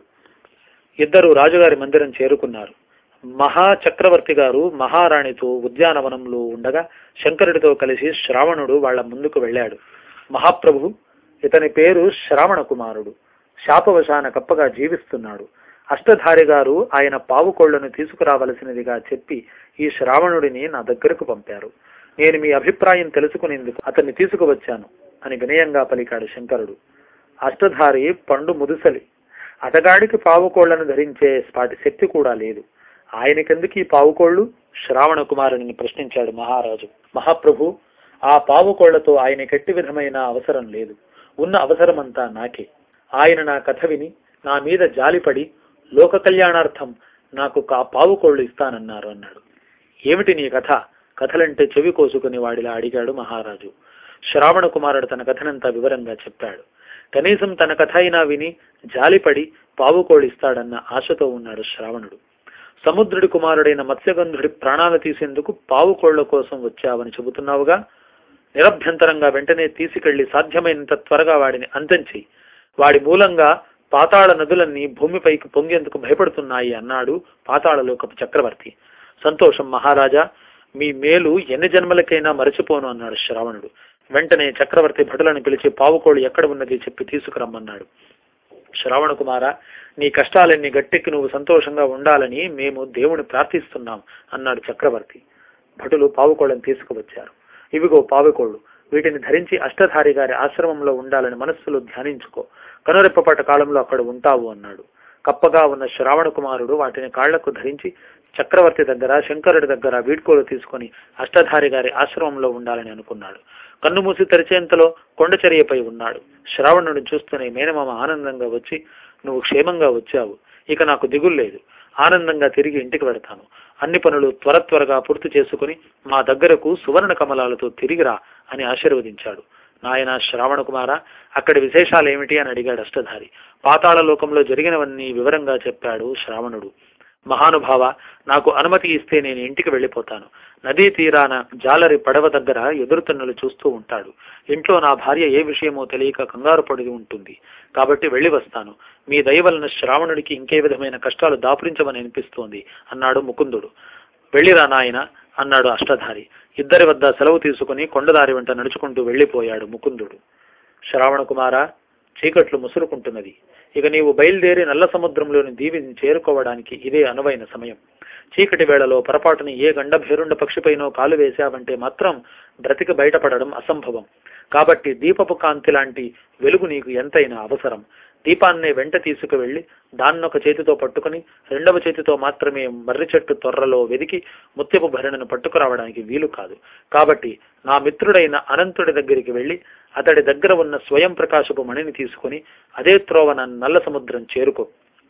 ఇద్దరు రాజుగారి మందిరం చేరుకున్నారు మహా చక్రవర్తి గారు మహారాణితో ఉద్యానవనంలో ఉండగా శంకరుడితో కలిసి శ్రావణుడు వాళ్ళ ముందుకు వెళ్ళాడు మహాప్రభు ఇతని పేరు శ్రావణ కుమారుడు శాపవశాన కప్పగా జీవిస్తున్నాడు అష్టధారి గారు ఆయన పావుకోళ్లను తీసుకురావలసినదిగా చెప్పి ఈ శ్రావణుడిని నా దగ్గరకు పంపారు నేను మీ అభిప్రాయం తెలుసుకునేందుకు అతన్ని తీసుకువచ్చాను అని వినయంగా పలికాడు శంకరుడు అష్టధారి పండు ముదుసలి అతగాడికి పావుకోళ్లను ధరించే స్పాటి శక్తి కూడా లేదు ఆయనకెందుకు ఈ పావుకోళ్లు శ్రావణ కుమారుని ప్రశ్నించాడు మహారాజు మహాప్రభు ఆ పావుకోళ్లతో ఆయనకెట్టి విధమైన అవసరం లేదు ఉన్న అవసరమంతా నాకే ఆయన నా కథ విని నా మీద జాలిపడి లోక కళ్యాణార్థం నాకు కా పావుకోళ్లు ఇస్తానన్నారు అన్నాడు ఏమిటి నీ కథ కథలంటే చెవి కోసుకుని వాడిలా అడిగాడు మహారాజు శ్రావణ కుమారుడు తన కథనంతా వివరంగా చెప్పాడు కనీసం తన కథ అయినా విని జాలిపడి పావుకోళ్ళు ఇస్తాడన్న ఆశతో ఉన్నాడు శ్రావణుడు సముద్రుడి కుమారుడైన మత్స్యగంధుడి ప్రాణాలు తీసేందుకు పావుకోళ్ల కోసం వచ్చావని చెబుతున్నావుగా నిరభ్యంతరంగా వెంటనే తీసుకెళ్లి సాధ్యమైనంత త్వరగా వాడిని అంతం చెయ్యి వాడి మూలంగా పాతాళ నదులన్నీ భూమిపైకి పొంగేందుకు భయపడుతున్నాయి అన్నాడు పాతాళలోకపు చక్రవర్తి సంతోషం మహారాజా మీ మేలు ఎన్ని జన్మలకైనా మరచిపోను అన్నాడు శ్రావణుడు వెంటనే చక్రవర్తి భటులను పిలిచి పావుకోళ్ళు ఎక్కడ ఉన్నది చెప్పి తీసుకురమ్మన్నాడు శ్రావణ కుమార నీ కష్టాలన్నీ గట్టెక్కి నువ్వు సంతోషంగా ఉండాలని మేము దేవుని ప్రార్థిస్తున్నాం అన్నాడు చక్రవర్తి భటులు పావుకోళ్ళని తీసుకువచ్చారు ఇవిగో పావుకోళ్ళు వీటిని ధరించి అష్టధారి గారి ఆశ్రమంలో ఉండాలని మనస్సులో ధ్యానించుకో కనురెప్పపట కాలంలో అక్కడ ఉంటావు అన్నాడు కప్పగా ఉన్న శ్రావణ కుమారుడు వాటిని కాళ్లకు ధరించి చక్రవర్తి దగ్గర శంకరుడి దగ్గర వీడ్కోలు తీసుకుని అష్టధారి గారి ఆశ్రమంలో ఉండాలని అనుకున్నాడు కన్ను మూసి తెరిచేంతలో కొండచర్యపై ఉన్నాడు శ్రావణుడిని చూస్తూనే మేనమామ ఆనందంగా వచ్చి నువ్వు క్షేమంగా వచ్చావు ఇక నాకు దిగులు లేదు ఆనందంగా తిరిగి ఇంటికి వెడతాను అన్ని పనులు త్వర త్వరగా పూర్తి చేసుకుని మా దగ్గరకు సువర్ణ కమలాలతో తిరిగిరా అని ఆశీర్వదించాడు నాయన శ్రావణ కుమార అక్కడి విశేషాలు ఏమిటి అని అడిగాడు అష్టధారి పాతాళ లోకంలో జరిగినవన్నీ వివరంగా చెప్పాడు శ్రావణుడు మహానుభావ నాకు అనుమతి ఇస్తే నేను ఇంటికి వెళ్ళిపోతాను నదీ తీరాన జాలరి పడవ దగ్గర ఎదురుతన్నులు చూస్తూ ఉంటాడు ఇంట్లో నా భార్య ఏ విషయమో తెలియక కంగారు పడి ఉంటుంది కాబట్టి వెళ్ళి వస్తాను మీ దయ వలన శ్రావణుడికి ఇంకే విధమైన కష్టాలు దాపురించమని అనిపిస్తోంది అన్నాడు ముకుందుడు వెళ్ళిరా నాయన అన్నాడు అష్టధారి ఇద్దరి వద్ద సెలవు తీసుకుని కొండదారి వెంట నడుచుకుంటూ వెళ్ళిపోయాడు ముకుందుడు శ్రావణ కుమార చీకట్లు ముసురుకుంటున్నది ఇక నీవు బయలుదేరి నల్ల సముద్రంలోని దీవిని చేరుకోవడానికి ఇదే అనువైన సమయం చీకటి వేళలో పొరపాటుని ఏ గండభేరుండ పక్షిపైనో కాలు వేశావంటే మాత్రం బ్రతికి బయటపడడం అసంభవం కాబట్టి దీపపు కాంతి లాంటి వెలుగు నీకు ఎంతైనా అవసరం దీపాన్నే వెంట తీసుకువెళ్లి దాన్నొక చేతితో పట్టుకుని రెండవ చేతితో మాత్రమే మర్రి చెట్టు తొర్రలో వెదికి ముత్యపు భరణను పట్టుకురావడానికి వీలు కాదు కాబట్టి నా మిత్రుడైన అనంతుడి దగ్గరికి వెళ్లి అతడి దగ్గర ఉన్న స్వయం ప్రకాశపు మణిని తీసుకుని అదే త్రోవన నల్ల సముద్రం చేరుకో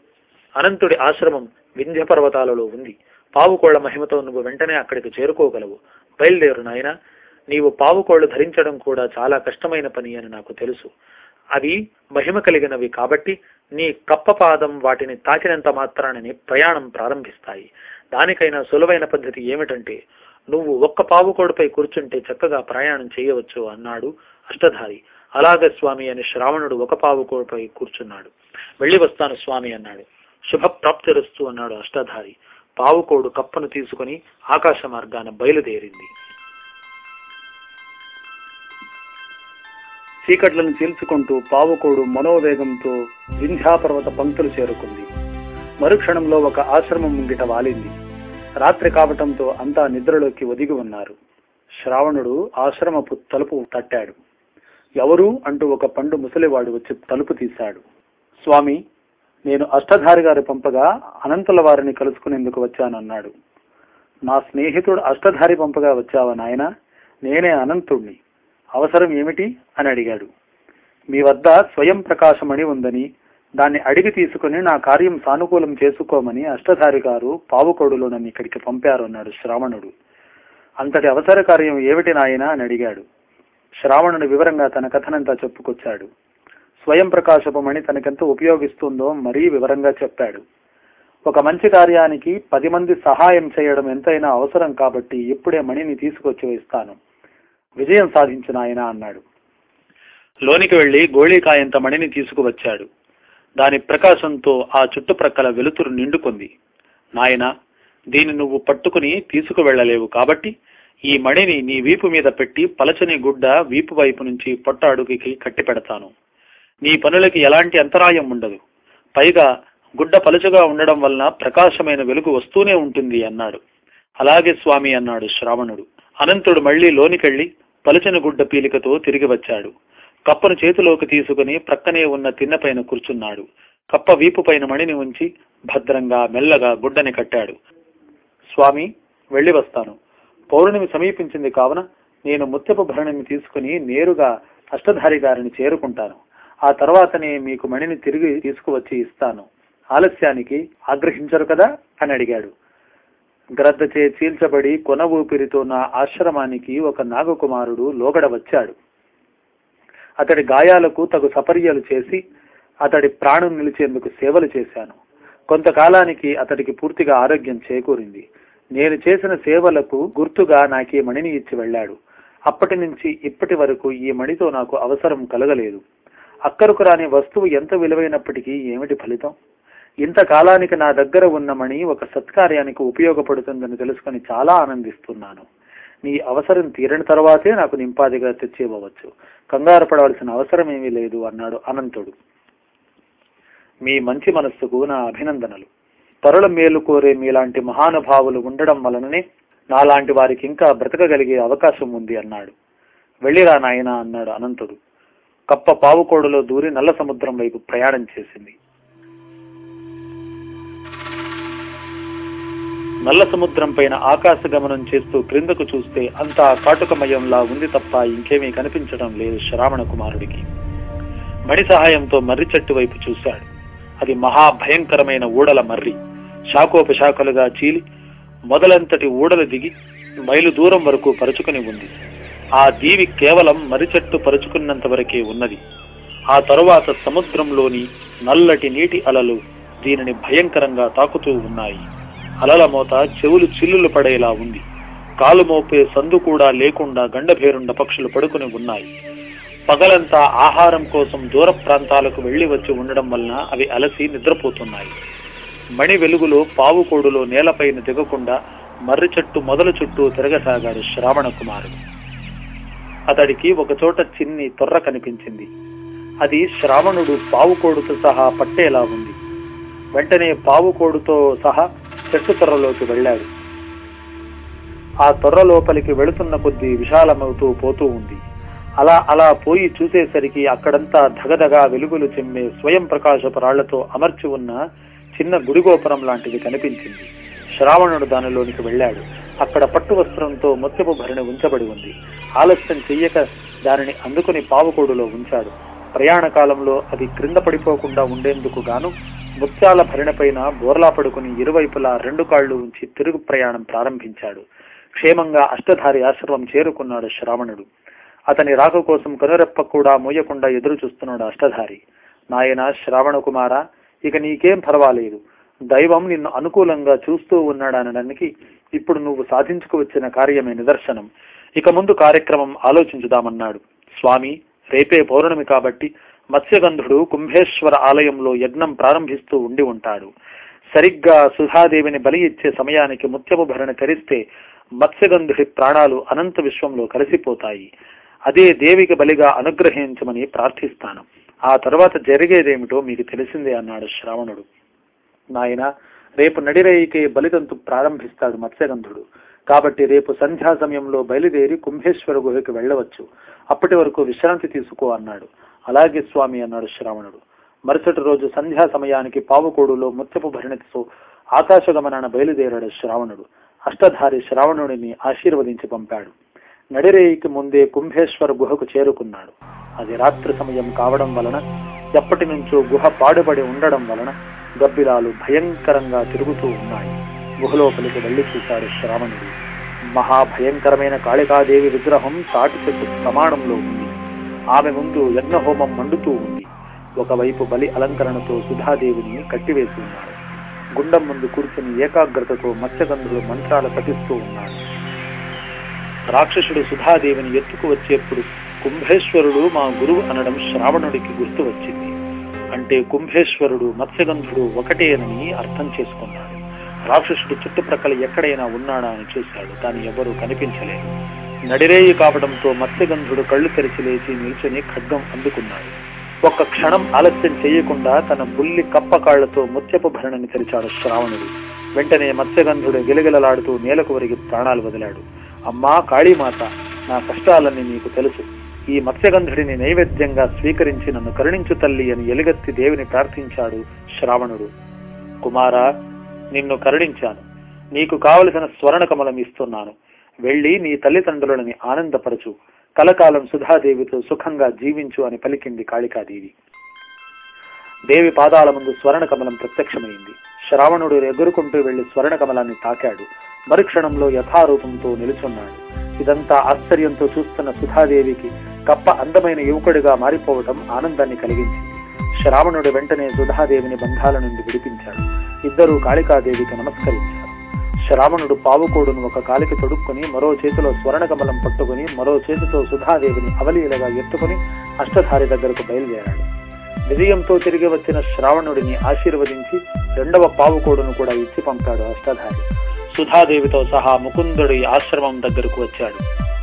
అనంతుడి ఆశ్రమం వింధ్య పర్వతాలలో ఉంది పావుకోళ్ల మహిమతో నువ్వు వెంటనే అక్కడికి చేరుకోగలవు బయలుదేరు నాయన నీవు పావుకోళ్లు ధరించడం కూడా చాలా కష్టమైన పని అని నాకు తెలుసు అవి మహిమ కలిగినవి కాబట్టి నీ కప్ప పాదం వాటిని తాకినంత మాత్రానని ప్రయాణం ప్రారంభిస్తాయి దానికైనా సులువైన పద్ధతి ఏమిటంటే నువ్వు ఒక్క పావుకోడుపై కూర్చుంటే చక్కగా ప్రయాణం చేయవచ్చు అన్నాడు అష్టధారి అలాగే స్వామి అని శ్రావణుడు ఒక పావుకోడుపై కూర్చున్నాడు వెళ్ళి వస్తాను స్వామి అన్నాడు శుభ ప్రాప్తిరస్తు అన్నాడు అష్టధారి పావుకోడు కప్పను తీసుకుని ఆకాశ మార్గాన బయలుదేరింది చీకట్లను చీల్చుకుంటూ పావుకోడు మనోవేగంతో వింధ్యాపర్వత పంక్తులు చేరుకుంది మరుక్షణంలో ఒక ఆశ్రమం ముంగిట వాలింది రాత్రి కావటంతో అంతా నిద్రలోకి ఒదిగి ఉన్నారు శ్రావణుడు ఆశ్రమపు తలుపు తట్టాడు ఎవరు అంటూ ఒక పండు ముసలివాడు వచ్చి తలుపు తీశాడు స్వామి నేను అష్టధారి గారి పంపగా అనంతుల వారిని కలుసుకునేందుకు వచ్చానన్నాడు నా స్నేహితుడు అష్టధారి పంపగా వచ్చావా నాయన నేనే అనంతుణ్ణి అవసరం ఏమిటి అని అడిగాడు మీ వద్ద స్వయం ప్రకాశమణి ఉందని దాన్ని అడిగి తీసుకుని నా కార్యం సానుకూలం చేసుకోమని అష్టధారి గారు పావుకోడులో నన్ను ఇక్కడికి పంపారు అన్నాడు శ్రావణుడు అంతటి అవసర కార్యం ఏమిటి నాయన అని అడిగాడు శ్రావణుడు వివరంగా తన కథనంతా చెప్పుకొచ్చాడు స్వయం ప్రకాశపు మణి తనకెంత ఉపయోగిస్తుందో మరీ వివరంగా చెప్పాడు ఒక మంచి కార్యానికి పది మంది సహాయం చేయడం ఎంతైనా అవసరం కాబట్టి ఇప్పుడే మణిని తీసుకొచ్చి వేస్తాను విజయం సాధించిన ఆయన అన్నాడు లోనికి వెళ్లి గోళీకాయంత మణిని తీసుకువచ్చాడు దాని ప్రకాశంతో ఆ చుట్టుప్రక్కల వెలుతురు నిండుకుంది నాయన దీన్ని నువ్వు పట్టుకుని తీసుకువెళ్లలేవు కాబట్టి ఈ మణిని నీ వీపు మీద పెట్టి పలచని గుడ్డ వీపు వైపు నుంచి పొట్ట అడుగుకి కట్టి పెడతాను నీ పనులకి ఎలాంటి అంతరాయం ఉండదు పైగా గుడ్డ పలుచగా ఉండడం వలన ప్రకాశమైన వెలుగు వస్తూనే ఉంటుంది అన్నాడు అలాగే స్వామి అన్నాడు శ్రావణుడు అనంతుడు మళ్లీ లోనికెళ్లి పలుచని గుడ్డ పీలికతో తిరిగి వచ్చాడు కప్పను చేతిలోకి తీసుకుని ప్రక్కనే ఉన్న తిన్నపైన కూర్చున్నాడు కప్ప వీపు పైన మణిని ఉంచి భద్రంగా మెల్లగా గుడ్డని కట్టాడు స్వామి వెళ్ళి వస్తాను పౌర్ణమి సమీపించింది కావున నేను ముత్యపు భరణిని తీసుకుని నేరుగా అష్టధారి గారిని చేరుకుంటాను ఆ తర్వాతనే మీకు మణిని తిరిగి తీసుకువచ్చి ఇస్తాను ఆలస్యానికి ఆగ్రహించరు కదా అని అడిగాడు గ్రద్దచే చీల్చబడి కొన ఊపిరితో నా ఆశ్రమానికి ఒక నాగకుమారుడు లోగడ వచ్చాడు అతడి గాయాలకు తగు సపర్యలు చేసి అతడి ప్రాణం నిలిచేందుకు సేవలు చేశాను కొంతకాలానికి అతడికి పూర్తిగా ఆరోగ్యం చేకూరింది నేను చేసిన సేవలకు గుర్తుగా నాకు ఈ మణిని ఇచ్చి వెళ్ళాడు అప్పటి నుంచి ఇప్పటి వరకు ఈ మణితో నాకు అవసరం కలగలేదు అక్కరకు రాని వస్తువు ఎంత విలువైనప్పటికీ ఏమిటి ఫలితం ఇంతకాలానికి నా దగ్గర ఉన్న మణి ఒక సత్కార్యానికి ఉపయోగపడుతుందని తెలుసుకొని చాలా ఆనందిస్తున్నాను నీ అవసరం తీరిన తర్వాతే నాకు నింపాదిగా తెచ్చివ్వవచ్చు కంగారు పడవలసిన అవసరం ఏమీ లేదు అన్నాడు అనంతుడు మీ మంచి మనస్సుకు నా అభినందనలు పరుల మేలు కోరే మీలాంటి మహానుభావులు ఉండడం వలననే నాలాంటి వారికి ఇంకా బ్రతకగలిగే అవకాశం ఉంది అన్నాడు వెళ్ళిరా నాయన అన్నాడు అనంతుడు కప్ప పావుకోడులో దూరి నల్ల సముద్రం వైపు ప్రయాణం చేసింది నల్ల సముద్రం పైన ఆకాశ గమనం చేస్తూ క్రిందకు చూస్తే అంతా కాటుకమయంలా ఉంది తప్ప ఇంకేమీ కనిపించడం లేదు శ్రావణ కుమారుడికి మడి సహాయంతో మర్రి చెట్టు వైపు చూశాడు అది మహాభయంకరమైన ఊడల మర్రి శాఖోపశాఖలుగా చీలి మొదలంతటి ఊడలు దిగి మైలు దూరం వరకు పరుచుకుని ఉంది ఆ దీవి కేవలం మర్రి చెట్టు పరుచుకున్నంత వరకే ఉన్నది ఆ తరువాత సముద్రంలోని నల్లటి నీటి అలలు దీనిని భయంకరంగా తాకుతూ ఉన్నాయి అలల మోత చెవులు చిల్లులు పడేలా ఉంది కాలు మోపే సందు కూడా లేకుండా గండభేరుండ పక్షులు పడుకుని ఉన్నాయి పగలంతా ఆహారం కోసం దూర ప్రాంతాలకు వెళ్లి వచ్చి ఉండడం వలన అవి అలసి నిద్రపోతున్నాయి మణి వెలుగులో పావుకోడులో నేలపైన దిగకుండా మర్రి చెట్టు మొదల చుట్టూ తిరగసాగాడు శ్రావణ కుమారుడు అతడికి ఒక చోట చిన్ని తొర్ర కనిపించింది అది శ్రావణుడు పావుకోడుతో సహా పట్టేలా ఉంది వెంటనే పావుకోడుతో సహా చెట్టు తొర్రలోకి వెళ్ళాడు ఆ తొర్ర లోపలికి వెళుతున్న కొద్దీ విశాలమవుతూ పోతూ ఉంది అలా అలా పోయి చూసేసరికి అక్కడంతా ధగధగా వెలుగులు చెమ్మే స్వయం ప్రకాశపు రాళ్లతో అమర్చి ఉన్న చిన్న గుడిగోపురం లాంటిది కనిపించింది శ్రావణుడు దానిలోనికి వెళ్ళాడు అక్కడ పట్టు వస్త్రంతో ముత్యపు భరిణి ఉంచబడి ఉంది ఆలస్యం చెయ్యక దానిని అందుకుని పావుకోడులో ఉంచాడు ప్రయాణ కాలంలో అది క్రింద పడిపోకుండా ఉండేందుకు గాను ముత్యాల భరిణపైన బోర్లా పడుకుని ఇరువైపులా రెండు కాళ్లు ఉంచి తిరుగు ప్రయాణం ప్రారంభించాడు క్షేమంగా అష్టధారి ఆశ్రమం చేరుకున్నాడు శ్రావణుడు అతని రాక కోసం కనురెప్ప కూడా మూయకుండా ఎదురు చూస్తున్నాడు అష్టధారి నాయన శ్రావణ కుమార ఇక నీకేం పర్వాలేదు దైవం నిన్ను అనుకూలంగా చూస్తూ ఉన్నాడనడానికి ఇప్పుడు నువ్వు సాధించుకు వచ్చిన కార్యమే నిదర్శనం ఇక ముందు కార్యక్రమం ఆలోచించుదామన్నాడు స్వామి రేపే పౌర్ణమి కాబట్టి మత్స్యగంధుడు కుంభేశ్వర ఆలయంలో యజ్ఞం ప్రారంభిస్తూ ఉండి ఉంటాడు సరిగ్గా సుధాదేవిని బలి ఇచ్చే సమయానికి ముత్యము భరణ కరిస్తే మత్స్యగంధుడి ప్రాణాలు అనంత విశ్వంలో కలిసిపోతాయి అదే దేవికి బలిగా అనుగ్రహించమని ప్రార్థిస్తాను ఆ తర్వాత జరిగేదేమిటో మీకు తెలిసిందే అన్నాడు శ్రావణుడు నాయన రేపు నడిరేయికి బలితంతు ప్రారంభిస్తాడు మత్స్యగంధుడు కాబట్టి రేపు సంధ్యా సమయంలో బయలుదేరి కుంభేశ్వర గుహకి వెళ్ళవచ్చు అప్పటి వరకు విశ్రాంతి తీసుకో అన్నాడు అలాగే స్వామి అన్నాడు శ్రావణుడు మరుసటి రోజు సంధ్యా సమయానికి పావుకోడులో ముత్యపు భరణితో ఆకాశగమనాన బయలుదేరాడు శ్రావణుడు అష్టధారి శ్రావణుడిని ఆశీర్వదించి పంపాడు నడిరేయికి ముందే కుంభేశ్వర గుహకు చేరుకున్నాడు అది రాత్రి సమయం కావడం వలన ఎప్పటి నుంచో గుహ పాడుపడి ఉండడం వలన గబ్బిలాలు భయంకరంగా తిరుగుతూ ఉన్నాయి గుహలోపలికి వెళ్లి చూశాడు శ్రావణుడు మహాభయంకరమైన కాళికాదేవి విగ్రహం తాటి చెట్టు ప్రమాణంలో ఉంది ఆమె ముందు యజ్ఞహోమం మండుతూ ఉంది ఒకవైపు బలి అలంకరణతో సుధాదేవిని కట్టివేసి ఉన్నాడు గుండం ముందు కూర్చుని ఏకాగ్రతతో మత్స్యగంధుడు మంత్రాలు పఠిస్తూ ఉన్నాడు రాక్షసుడు సుధాదేవిని ఎత్తుకు వచ్చేప్పుడు కుంభేశ్వరుడు మా గురువు అనడం శ్రావణుడికి గుర్తు వచ్చింది అంటే కుంభేశ్వరుడు మత్స్యగంధుడు ఒకటేనని అర్థం చేసుకున్నాడు రాక్షసుడు చుట్టుప్రక్కల ఎక్కడైనా ఉన్నాడా అని చూశాడు కానీ ఎవరూ కనిపించలేదు నడిరేయి కావడంతో మత్స్యగంధుడు కళ్ళు తెరిచి లేచి నిల్చుని ఖడ్గం అందుకున్నాడు ఒక్క క్షణం ఆలస్యం చేయకుండా తన బుల్లి కప్ప కాళ్లతో ముత్యపు భరణని తెరిచాడు శ్రావణుడు వెంటనే మత్స్యగంధుడు గిలగిలలాడుతూ నేలకు వరిగి ప్రాణాలు వదిలాడు అమ్మా కాళీమాత నా కష్టాలన్నీ నీకు తెలుసు ఈ మత్స్యగంధుడిని నైవేద్యంగా స్వీకరించి నన్ను కరుణించు తల్లి అని ఎలుగెత్తి దేవిని ప్రార్థించాడు శ్రావణుడు కుమారా నిన్ను కరుణించాను నీకు కావలసిన స్వర్ణ కమలం ఇస్తున్నాను వెళ్ళి నీ తల్లిదండ్రులని ఆనందపరచు కలకాలం సుధాదేవితో సుఖంగా జీవించు అని పలికింది కాళికాదేవి దేవి పాదాల ముందు స్వర్ణ కమలం ప్రత్యక్షమైంది శ్రావణుడు ఎగురుకుంటూ వెళ్లి స్వర్ణ కమలాన్ని తాకాడు మరుక్షణంలో యథారూపంతో నిలుచున్నాడు ఇదంతా ఆశ్చర్యంతో చూస్తున్న సుధాదేవికి కప్ప అందమైన యువకుడిగా మారిపోవటం ఆనందాన్ని కలిగించింది శ్రావణుడు వెంటనే సుధాదేవిని బంధాల నుండి విడిపించాడు ఇద్దరూ కాళికాదేవికి నమస్కరించారు శ్రావణుడు పావుకోడును ఒక కాలికి తొడుక్కుని మరో చేతిలో స్వర్ణకమలం పట్టుకుని మరో చేతితో సుధాదేవిని అవలీలగా ఎత్తుకుని అష్టధారి దగ్గరకు బయలుదేరాడు విజయంతో తిరిగి వచ్చిన శ్రావణుడిని ఆశీర్వదించి రెండవ పావుకోడును కూడా ఇచ్చి పంపాడు అష్టధారి సుధాదేవితో సహా ముకుందుడి ఆశ్రమం దగ్గరకు వచ్చాడు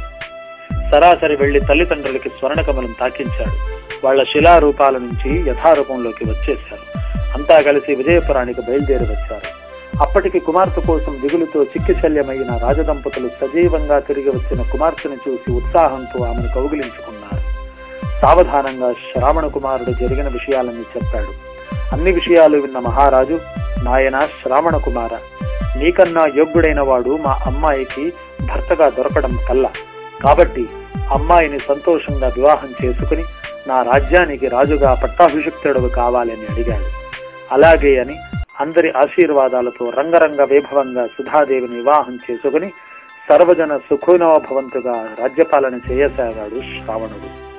సరాసరి వెళ్లి తల్లిదండ్రులకి స్వర్ణకమలం తాకించాడు వాళ్ల శిలారూపాల నుంచి యథారూపంలోకి వచ్చేశారు అంతా కలిసి విజయపురానికి బయలుదేరి వచ్చారు అప్పటికి కుమార్తె కోసం దిగులుతో చిక్కిశల్యమైన రాజదంపతులు సజీవంగా తిరిగి వచ్చిన కుమార్తెను చూసి ఉత్సాహంతో ఆమెను కౌగిలించుకున్నారు సావధానంగా శ్రావణ కుమారుడు జరిగిన విషయాలన్నీ చెప్పాడు అన్ని విషయాలు విన్న మహారాజు నాయన శ్రావణ కుమార నీకన్నా యోగ్యుడైన వాడు మా అమ్మాయికి భర్తగా దొరకడం కల్లా కాబట్టి అమ్మాయిని సంతోషంగా వివాహం చేసుకుని నా రాజ్యానికి రాజుగా పట్టాభిషిక్తుడు కావాలని అడిగాడు అలాగే అని అందరి ఆశీర్వాదాలతో రంగరంగ వైభవంగా సుధాదేవిని వివాహం చేసుకుని సర్వజన సుఖోనోభవంతుగా రాజ్యపాలన చేయసాగాడు శ్రావణుడు